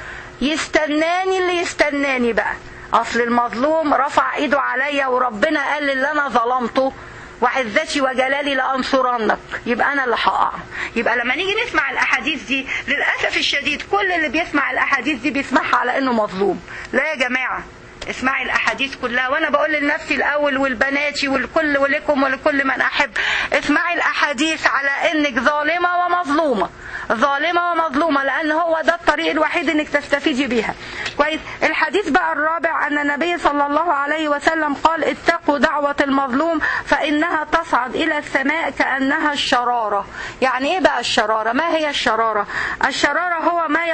يستناني اللي يستناني بقى اصل المظلوم رفع ايده عليا وربنا قال اللي انا ظلمته وعزتي وجلالي لانصرنك يبقى انا اللي هقع يبقى لما نيجي نسمع الاحاديث دي للاسف الشديد كل اللي بيسمع الاحاديث دي بيسمعها على انه مظلوم لا يا جماعه اسمعي الاحاديث كلها وانا بقول لنفسي الاول والبناتي والكل ولكم ولكل من احب اسمعي الاحاديث على انك ظالمه ومظلومه ظالمه ومظلومه لان هو ده الطريق الوحيد انك تستفيدي بيها كويس الحديث بقى الرابع ان النبي صلى الله عليه وسلم قال اتقوا دعوه المظلوم فانها تصعد الى السماء كانها الشراره يعني ايه بقى الشراره ما هي الشراره الشراره هو ما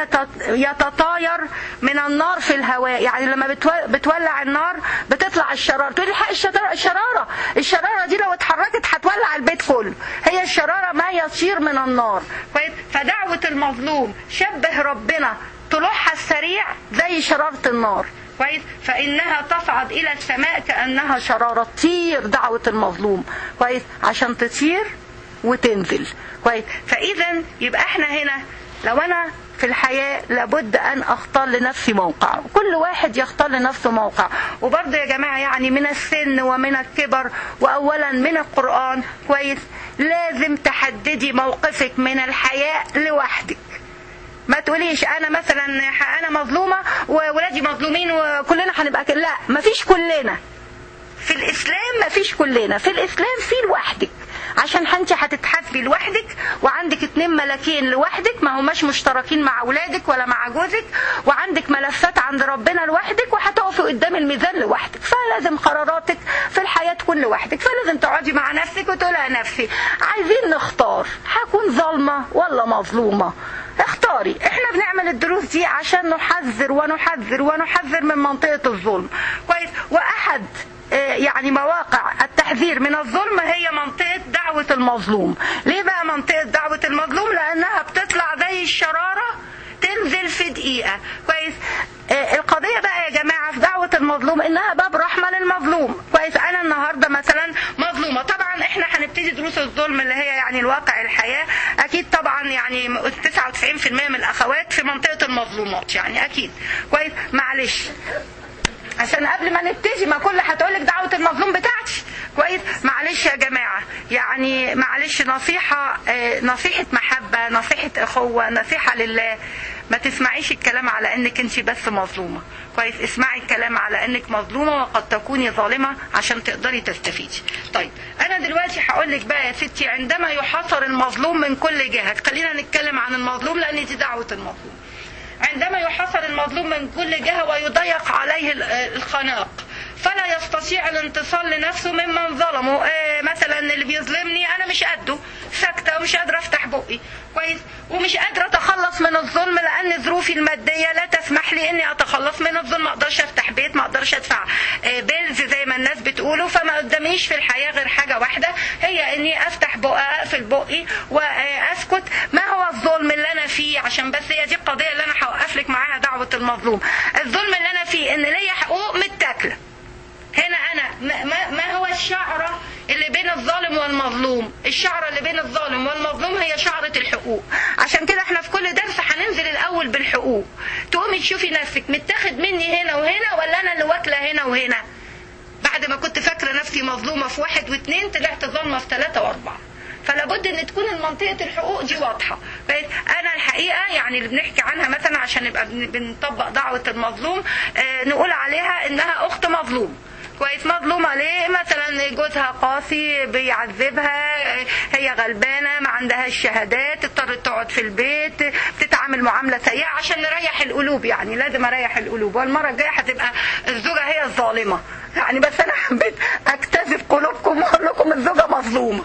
يتطاير من النار في الهواء يعني لما بتولع النار بتطلع الشراره تقولي الحق الشراره الشراره دي لو اتحركت هتولع البيت كله هي الشراره ما يطير من النار كويس فدعوه المظلوم شبه ربنا طلوعها السريع زي شرارة النار كويس فإنها تصعد إلى السماء كأنها شرارة تطير دعوة المظلوم كويس عشان تطير وتنزل كويس فإذا يبقى احنا هنا لو أنا في الحياة لابد أن أختار لنفسي موقع كل واحد يختار لنفسه موقع وبرضه يا جماعة يعني من السن ومن الكبر وأولا من القرآن كويس لازم تحددي موقفك من الحياة لوحدك ما تقوليش انا مثلا انا مظلومه وولادي مظلومين وكلنا هنبقى كده لا مفيش كلنا في الاسلام مفيش كلنا في الاسلام في لوحدك عشان انت هتتحاسبي لوحدك وعندك اتنين ملاكين لوحدك ما هماش مشتركين مع اولادك ولا مع جوزك وعندك ملفات عند ربنا لوحدك وهتقفي قدام الميزان لوحدك فلازم قراراتك في الحياه تكون لوحدك فلازم تقعدي مع نفسك وتقولي يا نفسي عايزين نختار هكون ظالمه ولا مظلومه اختاري احنا بنعمل الدروس دي عشان نحذر ونحذر ونحذر من منطقه الظلم كويس واحد يعني مواقع التحذير من الظلم هي منطقة دعوة المظلوم ليه بقى منطقة دعوة المظلوم لأنها بتطلع زي الشرارة تنزل في دقيقة كويس القضية بقى يا جماعة في دعوة المظلوم إنها باب رحمة للمظلوم كويس أنا النهاردة مثلا مظلومة طبعا إحنا هنبتدي دروس الظلم اللي هي يعني الواقع الحياة أكيد طبعا يعني 99% من الأخوات في منطقة المظلومات يعني أكيد كويس معلش عشان قبل ما نبتدي ما كل هتقولك دعوة المظلوم بتاعتي كويس معلش يا جماعة يعني معلش نصيحة نصيحة محبة نصيحة أخوة نصيحة لله ما تسمعيش الكلام على انك انت بس مظلومة كويس اسمعي الكلام على انك مظلومة وقد تكوني ظالمة عشان تقدري تستفيدي طيب انا دلوقتي هقول لك بقى يا ستي عندما يحاصر المظلوم من كل جهة خلينا نتكلم عن المظلوم لان دي دعوة المظلوم عندما يحاصر المظلوم من كل جهة ويضيق عليه الخناق فلا يستطيع الانتصار لنفسه ممن ظلمه إيه مثلا اللي بيظلمني انا مش قده ساكته ومش قادره افتح بقي كويس ومش قادره اتخلص من الظلم لان ظروفي الماديه لا تسمح لي اني اتخلص من الظلم ما اقدرش افتح بيت ما اقدرش ادفع إيه بيلز زي ما الناس بتقولوا فما قداميش في الحياه غير حاجه واحده هي اني افتح بقى اقفل بقي واسكت ما هو الظلم اللي انا فيه عشان بس هي دي القضيه اللي انا هوقف لك معاها دعوه المظلوم الظلم اللي انا فيه ان ليا حقوق متاكله هنا انا ما, ما هو الشعره اللي بين الظالم والمظلوم الشعرة اللي بين الظالم والمظلوم هي شعرة الحقوق عشان كده احنا في كل درس هننزل الاول بالحقوق تقومي تشوفي نفسك متاخد مني هنا وهنا ولا انا اللي واكله هنا وهنا بعد ما كنت فاكره نفسي مظلومه في واحد واثنين طلعت ظالمه في ثلاثه واربعه فلا بد ان تكون منطقه الحقوق دي واضحه انا الحقيقه يعني اللي بنحكي عنها مثلا عشان نبقى بنطبق دعوه المظلوم آه نقول عليها انها اخت مظلوم كويس مظلومة ليه مثلا جوزها قاسي بيعذبها هي غلبانة ما عندهاش شهادات اضطرت تقعد في البيت بتتعامل معاملة سيئة عشان نريح القلوب يعني لازم اريح القلوب والمرة الجاية هتبقى الزوجة هي الظالمة يعني بس انا حبيت اكتسب قلوبكم واقول لكم الزوجة مظلومة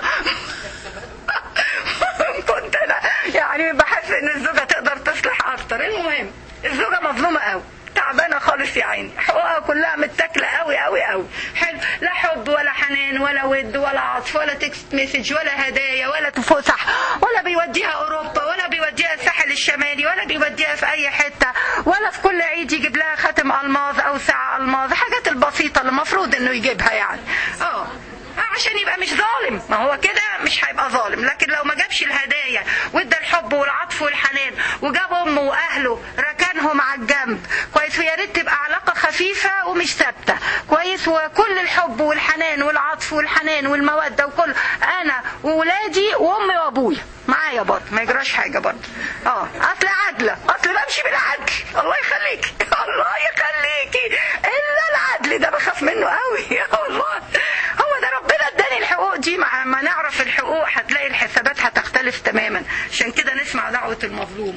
كنت انا يعني بحس ان الزوجة تقدر تصلح اكتر المهم الزوجة مظلومة قوي تعبانه خالص يا عيني حقوقها كلها متاكله قوي قوي قوي حلو لا حب ولا حنان ولا ود ولا عطف ولا تكست مسج ولا هدايا ولا فسح ولا بيوديها اوروبا ولا بيوديها الساحل الشمالي ولا بيوديها في اي حته ولا في كل عيد يجيب لها خاتم الماظ او ساعه الماظ حاجات البسيطه اللي المفروض انه يجيبها يعني اه عشان يبقى مش ظالم ما هو كده مش هيبقى ظالم لكن لو ما جابش الهدايا وادى الحب والعطف والحنان وجاب امه واهله ركنهم على الجنب كويس ويا ريت تبقى علاقه خفيفه ومش ثابته كويس وكل الحب والحنان والعطف والحنان والموده وكل انا وولادي وامي وابويا معايا برضه ما يجراش حاجه برضه اه اصل عادله اصل بمشي بالعدل الله يخليكي الله يخليكي الا العدل ده بخاف منه قوي يا الله هو ده ربنا اداني الحقوق دي مع ما نعرف الحقوق هتلاقي الحسابات هتختلف تماما عشان كده نسمع دعوه المظلوم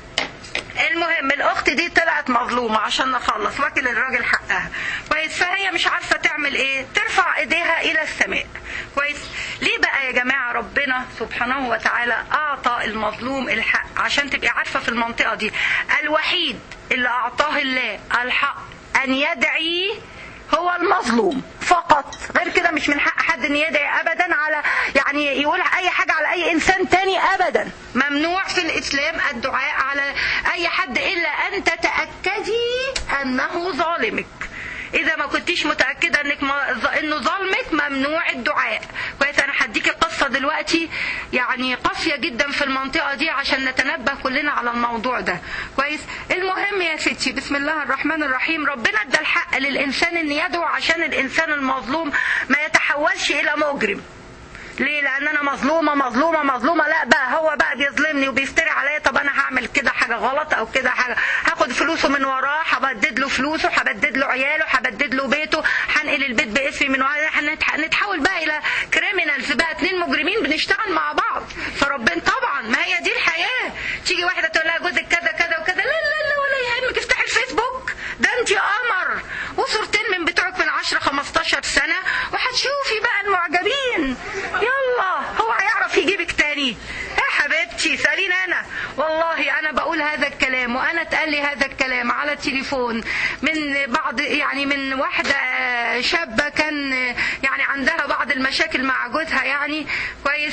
المهم الاخت دي طلعت مظلومه عشان نخلص واكل الراجل حقها كويس فهي مش عارفه تعمل ايه ترفع ايديها الى السماء كويس ليه بقى يا جماعه ربنا سبحانه وتعالى اعطى المظلوم الحق عشان تبقي عارفه في المنطقه دي الوحيد اللي اعطاه الله الحق ان يدعي هو المظلوم فقط غير كده مش من حق حد ان يدعي ابدا على يعني يقول اي حاجه على اي انسان تاني ابدا ممنوع في الاسلام الدعاء على اي حد الا ان تتاكدي انه ظالمك اذا ما كنتيش متاكده انك ما انه ظلمك ممنوع الدعاء كويس انا هديكي قصه دلوقتي يعني قاسيه جدا في المنطقه دي عشان نتنبه كلنا على الموضوع ده كويس المهم يا ستي بسم الله الرحمن الرحيم ربنا ادى الحق للانسان ان يدعو عشان الانسان المظلوم ما يتحولش الى مجرم ليه لان انا مظلومه مظلومه مظلومه لا بقى هو بقى بيظلمني وبيفتري عليا طب انا هعمل كده حاجه غلط او كده حاجه هاخد فلوسه من وراه هبدد له فلوسه هبدد له عياله هبدد له بيته هنقل البيت باسمي من وراه هنتحول بقى الى كريمنالز بقى اتنين مجرمين بنشتغل مع بعض فربنا طبعا ما هي دي الحياه تيجي واحده تقول لها جوزك كذا كذا وكذا لا لا لا ولا يهمك افتحي الفيسبوك ده انت قمر وصورتين من بتوعك من 10 15 سنه وهتشوفي بقى المعجبين يلا هو هيعرف يجيبك تاني يا حبيبتي سالين انا والله انا بقول هذا الكلام وانا اتقال لي هذا الكلام على التليفون من بعض يعني من واحده شابه كان يعني عندها بعض المشاكل مع جوزها يعني كويس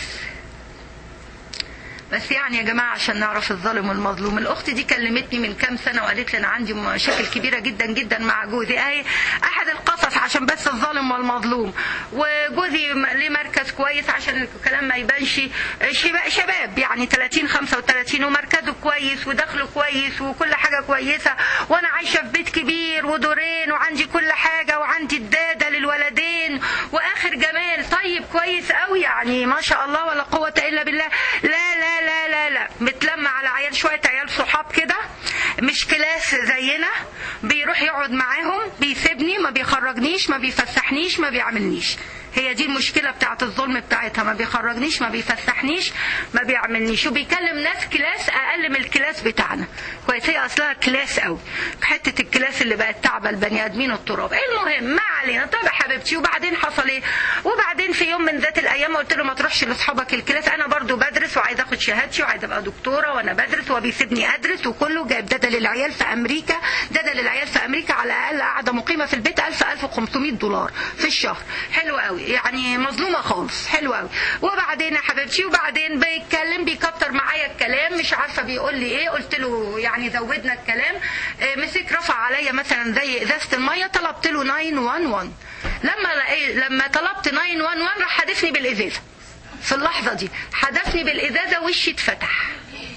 بس يعني يا جماعة عشان نعرف الظالم والمظلوم الأخت دي كلمتني من كام سنة وقالت لي أنا عندي مشاكل كبيرة جدا جدا مع جوزي أهي أحد القصص عشان بس الظالم والمظلوم وجوزي ليه مركز كويس عشان الكلام ما يبانش شباب يعني 30 35 ومركزه كويس ودخله كويس وكل حاجة كويسة وأنا عايشة في بيت كبير ودورين وعندي كل حاجة وعندي الدادة للولدين وآخر جمال طيب كويس قوي يعني ما شاء الله ولا قوة إلا بالله لا لا لا لا لا متلمع على عيال شويه عيال صحاب كده مش كلاس زينا بيروح يقعد معاهم بيسيبني ما بيخرجنيش ما بيفسحنيش ما بيعملنيش هي دي المشكله بتاعت الظلم بتاعتها ما بيخرجنيش ما بيفسحنيش ما بيعملنيش وبيكلم ناس كلاس اقل من الكلاس بتاعنا كويس هي اصلها كلاس قوي حته الكلاس اللي بقت تعبى البني ادمين التراب المهم ما علينا طب يا حبيبتي وبعدين حصل ايه وبعدين في يوم من ذات الايام قلت له ما تروحش لاصحابك الكلاس انا برضو بدرس وعايزه اخد شهادتي وعايزه ابقى دكتوره وانا بدرس وبيسيبني ادرس وكله جايب دادا للعيال في امريكا دادا للعيال في امريكا على الاقل قاعده مقيمه في البيت 1000 1500 دولار في الشهر حلو قوي يعني مظلومه خالص حلو قوي وبعدين يا حبيبتي وبعدين بيتكلم بيكتر معايا الكلام مش عارفه بيقول لي ايه قلت له يعني زودنا الكلام مسك رفع عليا مثلا زي ازازه الميه طلبت له 911 لما لقي- لما طلبت 911 راح حدفني بالازازه في اللحظه دي حدفني بالازازه وشي اتفتح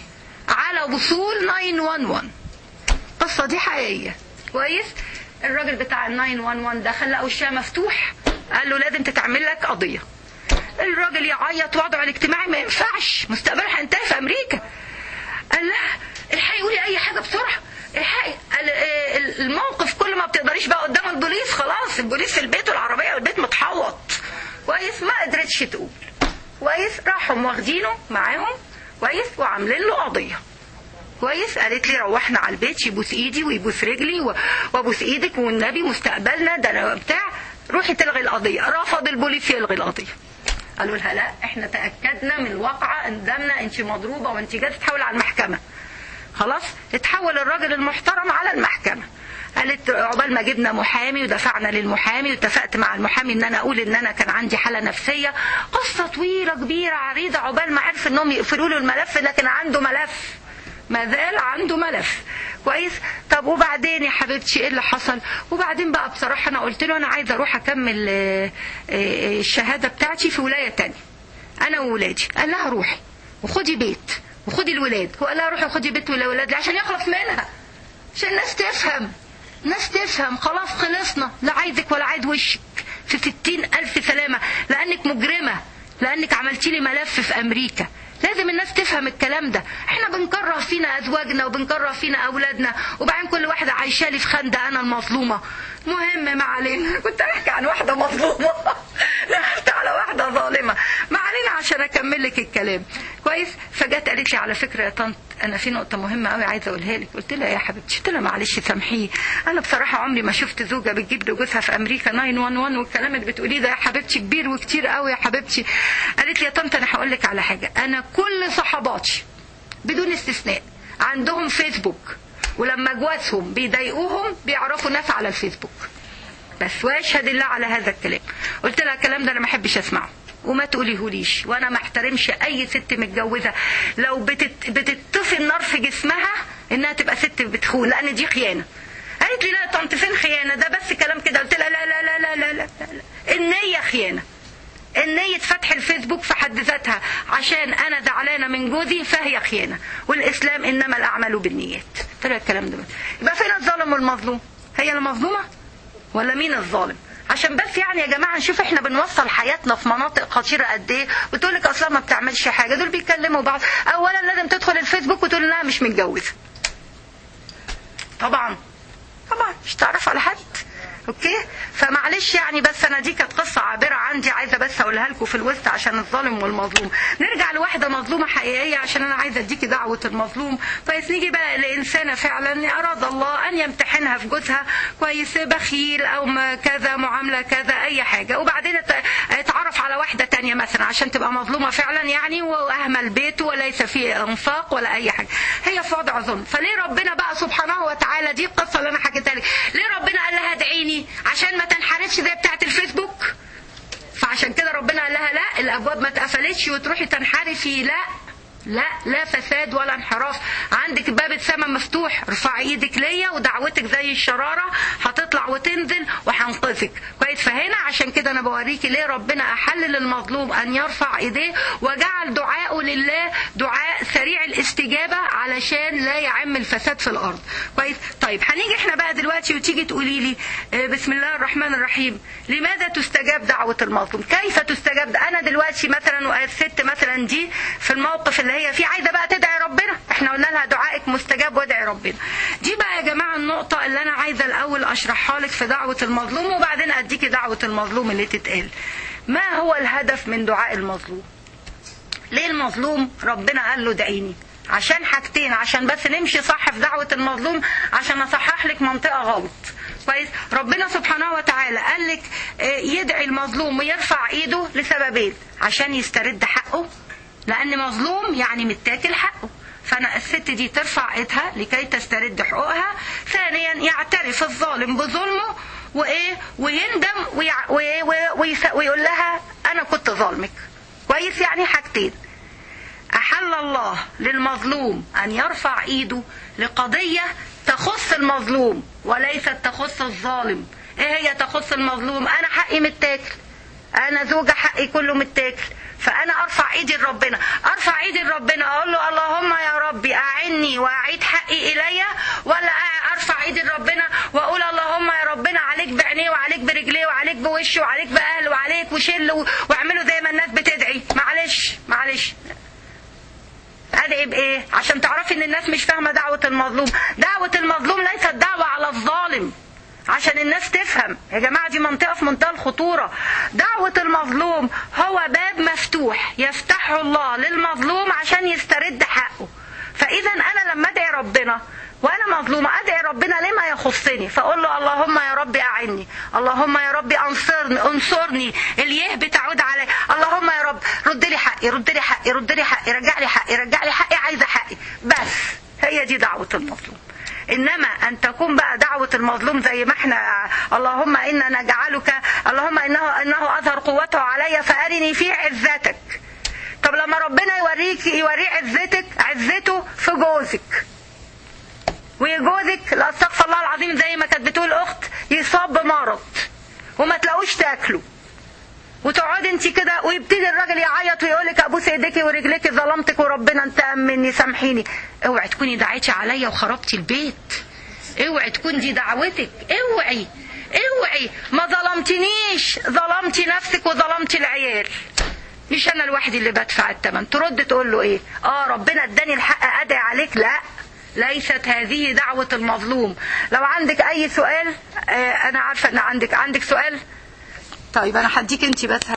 على وصول 911 القصه دي حقيقيه كويس الراجل بتاع ال 911 دخل لقى وشها مفتوح قال له لازم تتعمل لك قضيه الراجل يعيط وضعه الاجتماعي ما ينفعش مستقبله هينتهي في امريكا قال لها الحقي قولي اي حاجه بسرعه الحقي قال آه، الموقف كل ما بتقدريش بقى قدام البوليس خلاص البوليس في البيت والعربيه والبيت متحوط كويس ما قدرتش تقول كويس راحوا واخدينه معاهم كويس وعاملين له قضيه كويس قالت لي روحنا على البيت يبوس ايدي ويبوس رجلي و- وابوس ايدك والنبي مستقبلنا ده انا بتاع روحي تلغي القضيه رفض البوليس يلغي القضيه قالوا لها لا احنا تاكدنا من الواقعه اندمنا انت مضروبه وانت جايه تتحول على المحكمه خلاص اتحول الراجل المحترم على المحكمه قالت عقبال ما جبنا محامي ودفعنا للمحامي واتفقت مع المحامي ان انا اقول ان انا كان عندي حاله نفسيه قصه طويله كبيره عريضه عقبال ما عرف انهم يقفلوا له الملف لكن عنده ملف ما زال عنده ملف كويس طب وبعدين يا حبيبتي ايه اللي حصل وبعدين بقى بصراحه انا قلت له انا عايزه اروح اكمل آه، آه، الشهاده بتاعتي في ولايه تانية انا وولادي قال لها روحي وخدي بيت وخدي الولاد هو قال لها روحي خدي بيت والولاد عشان يخلص منها عشان الناس تفهم الناس تفهم خلاص خلصنا لا عايزك ولا عايز وشك في ستين ألف سلامة لأنك مجرمة لأنك عملتي لي ملف في أمريكا لازم الناس تفهم الكلام ده احنا بنكره فينا ازواجنا وبنكره فينا اولادنا وبعدين كل واحده عايشه لي في خندق انا المظلومه مهم ما علينا كنت احكي عن واحده مظلومه دخلت على واحده ظالمه ما علينا عشان اكمل لك الكلام كويس فجت قالت لي على فكره يا طنط انا في نقطه مهمه قوي عايزه اقولها لك قلت لها يا حبيبتي قلت لها معلش سامحيه انا بصراحه عمري ما شفت زوجه بتجيب لجوزها في امريكا 911 والكلام اللي بتقوليه ده يا حبيبتي كبير وكتير قوي يا حبيبتي قالت لي يا طنط انا هقول لك على حاجه انا كل صحباتي بدون استثناء عندهم فيسبوك ولما جوازهم بيضايقوهم بيعرفوا ناس على الفيسبوك بس واشهد الله على هذا الكلام قلت لها الكلام ده انا ما احبش اسمعه وما تقوليهوليش وانا ما احترمش اي ست متجوزه لو بتت... بتطفي النار في جسمها انها تبقى ست بتخون لان دي خيانه قالت لي لا يا طنط فين خيانه ده بس كلام كده قلت لها لا لا لا لا لا لا, لا, لا. النيه خيانه النية فتح الفيسبوك في حد ذاتها عشان انا زعلانه من جوزي فهي خيانه والاسلام انما الاعمال بالنيات طلع الكلام ده بس. يبقى فين الظالم والمظلوم هي المظلومه ولا مين الظالم عشان بس يعني يا جماعه نشوف احنا بنوصل حياتنا في مناطق خطيره قد ايه وتقول لك اصلا ما بتعملش حاجه دول بيتكلموا بعض اولا لازم تدخل الفيسبوك وتقول انها مش متجوزه طبعا طبعا مش تعرف على حد اوكي فمعلش يعني بس انا دي كانت قصه عابره عندي عايزه بس اقولها لكم في الوسط عشان الظالم والمظلوم نرجع لواحده مظلومه حقيقيه عشان انا عايزه اديكي دعوه المظلوم كويس نيجي بقى لانسانه فعلا اراد الله ان يمتحنها في جوزها كويس بخيل او ما كذا معامله كذا اي حاجه وبعدين ات- اتعرف على واحده تانية مثلا عشان تبقى مظلومه فعلا يعني واهمل بيته وليس فيه انفاق ولا اي حاجه هي في وضع ظلم فليه ربنا بقى سبحانه وتعالى دي القصه اللي انا حكيتها لك ليه ربنا قال لها ادعيني عشان ما تنحرفش زي بتاعه الفيسبوك فعشان كده ربنا قال لها لا الابواب ما اتقفلتش وتروحي تنحرفي لا لا لا فساد ولا انحراف عندك باب السماء مفتوح ارفعي ايدك ليا ودعوتك زي الشراره هتطلع وتنزل وهنقذك كويس فهنا عشان كده انا بوريكي ليه ربنا احل للمظلوم ان يرفع ايديه وجعل دعاءه لله دعاء سريع الاستجابه علشان لا يعم الفساد في الارض كويس طيب هنيجي احنا بقى دلوقتي وتيجي تقولي لي آه، بسم الله الرحمن الرحيم لماذا تستجاب دعوه المظلوم كيف تستجاب انا دلوقتي مثلا الست مثلا دي في الموقف اللي هي فيه عايزه بقى تدعي ربنا احنا قلنا لها دعائك مستجاب وادعي ربنا دي بقى يا جماعه النقطه اللي انا عايزه الاول اشرحها لك في دعوه المظلوم وبعدين اديكي دعوه المظلوم اللي تتقال ما هو الهدف من دعاء المظلوم ليه المظلوم ربنا قال له ادعيني عشان حاجتين عشان بس نمشي صح في دعوة المظلوم عشان اصحح لك منطقة غلط كويس ربنا سبحانه وتعالى قال لك آه، يدعي المظلوم ويرفع ايده لسببين عشان يسترد حقه لان مظلوم يعني متاكل حقه فانا الست دي ترفع ايدها لكي تسترد حقوقها ثانيا يعترف الظالم بظلمه وايه ويندم ويع... وإيه؟ ويس... ويقول لها انا كنت ظالمك كويس يعني حاجتين أحل الله للمظلوم أن يرفع إيده لقضية تخص المظلوم وليست تخص الظالم إيه هي تخص المظلوم أنا حقي حقي متاكل انا زوجة حقي كله متاكل فانا ارفع ايدي لربنا ارفع ايدي لربنا اقول له اللهم يا ربي اعني واعيد حقي الي ولا ارفع ايدي لربنا واقول اللهم يا ربنا عليك بعينيه وعليك برجليه وعليك بوشه وعليك باهله وعليك وشله واعمله زي ما الناس بتدعي معلش معلش ادعي بايه عشان تعرفي ان الناس مش فاهمه دعوه المظلوم دعوه المظلوم ليست دعوه على الظالم عشان الناس تفهم يا جماعة دي منطقة في منتهى الخطورة دعوة المظلوم هو باب مفتوح يفتحه الله للمظلوم عشان يسترد حقه فإذا أنا لما أدعي ربنا وانا مظلومه ادعي ربنا لما يخصني فاقول له اللهم يا ربي اعني اللهم يا ربي انصرني انصرني اليه بتعود علي اللهم يا رب رد لي حقي رد لي حقي رد لي حقي رجع لي حقي رجع لي حقي عايزه حقي بس هي دي دعوه المظلوم انما ان تكون بقى دعوه المظلوم زي ما احنا اللهم انا نجعلك اللهم انه انه اظهر قوته علي فارني في عزتك طب لما ربنا يوريك يوريه عزتك عزته في جوزك وجوزك لا استغفر الله العظيم زي ما كانت بتقول اخت يصاب بمرض وما تلاقوش تاكلوا وتقعدي انت كده ويبتدي الراجل يعيط ويقول لك ابوس ايديكي ورجليكي ظلمتك وربنا انتقم مني سامحيني اوعي تكوني دعيتي عليا وخربتي البيت اوعي تكون دي دعوتك اوعي اوعي ما ظلمتنيش ظلمتي نفسك وظلمتي العيال مش انا لوحدي اللي بدفع الثمن ترد تقول له ايه اه ربنا اداني الحق ادعي عليك لا ليست هذه دعوة المظلوم لو عندك اي سؤال آه انا عارفة ان عندك عندك سؤال طيب انا هديك انت بس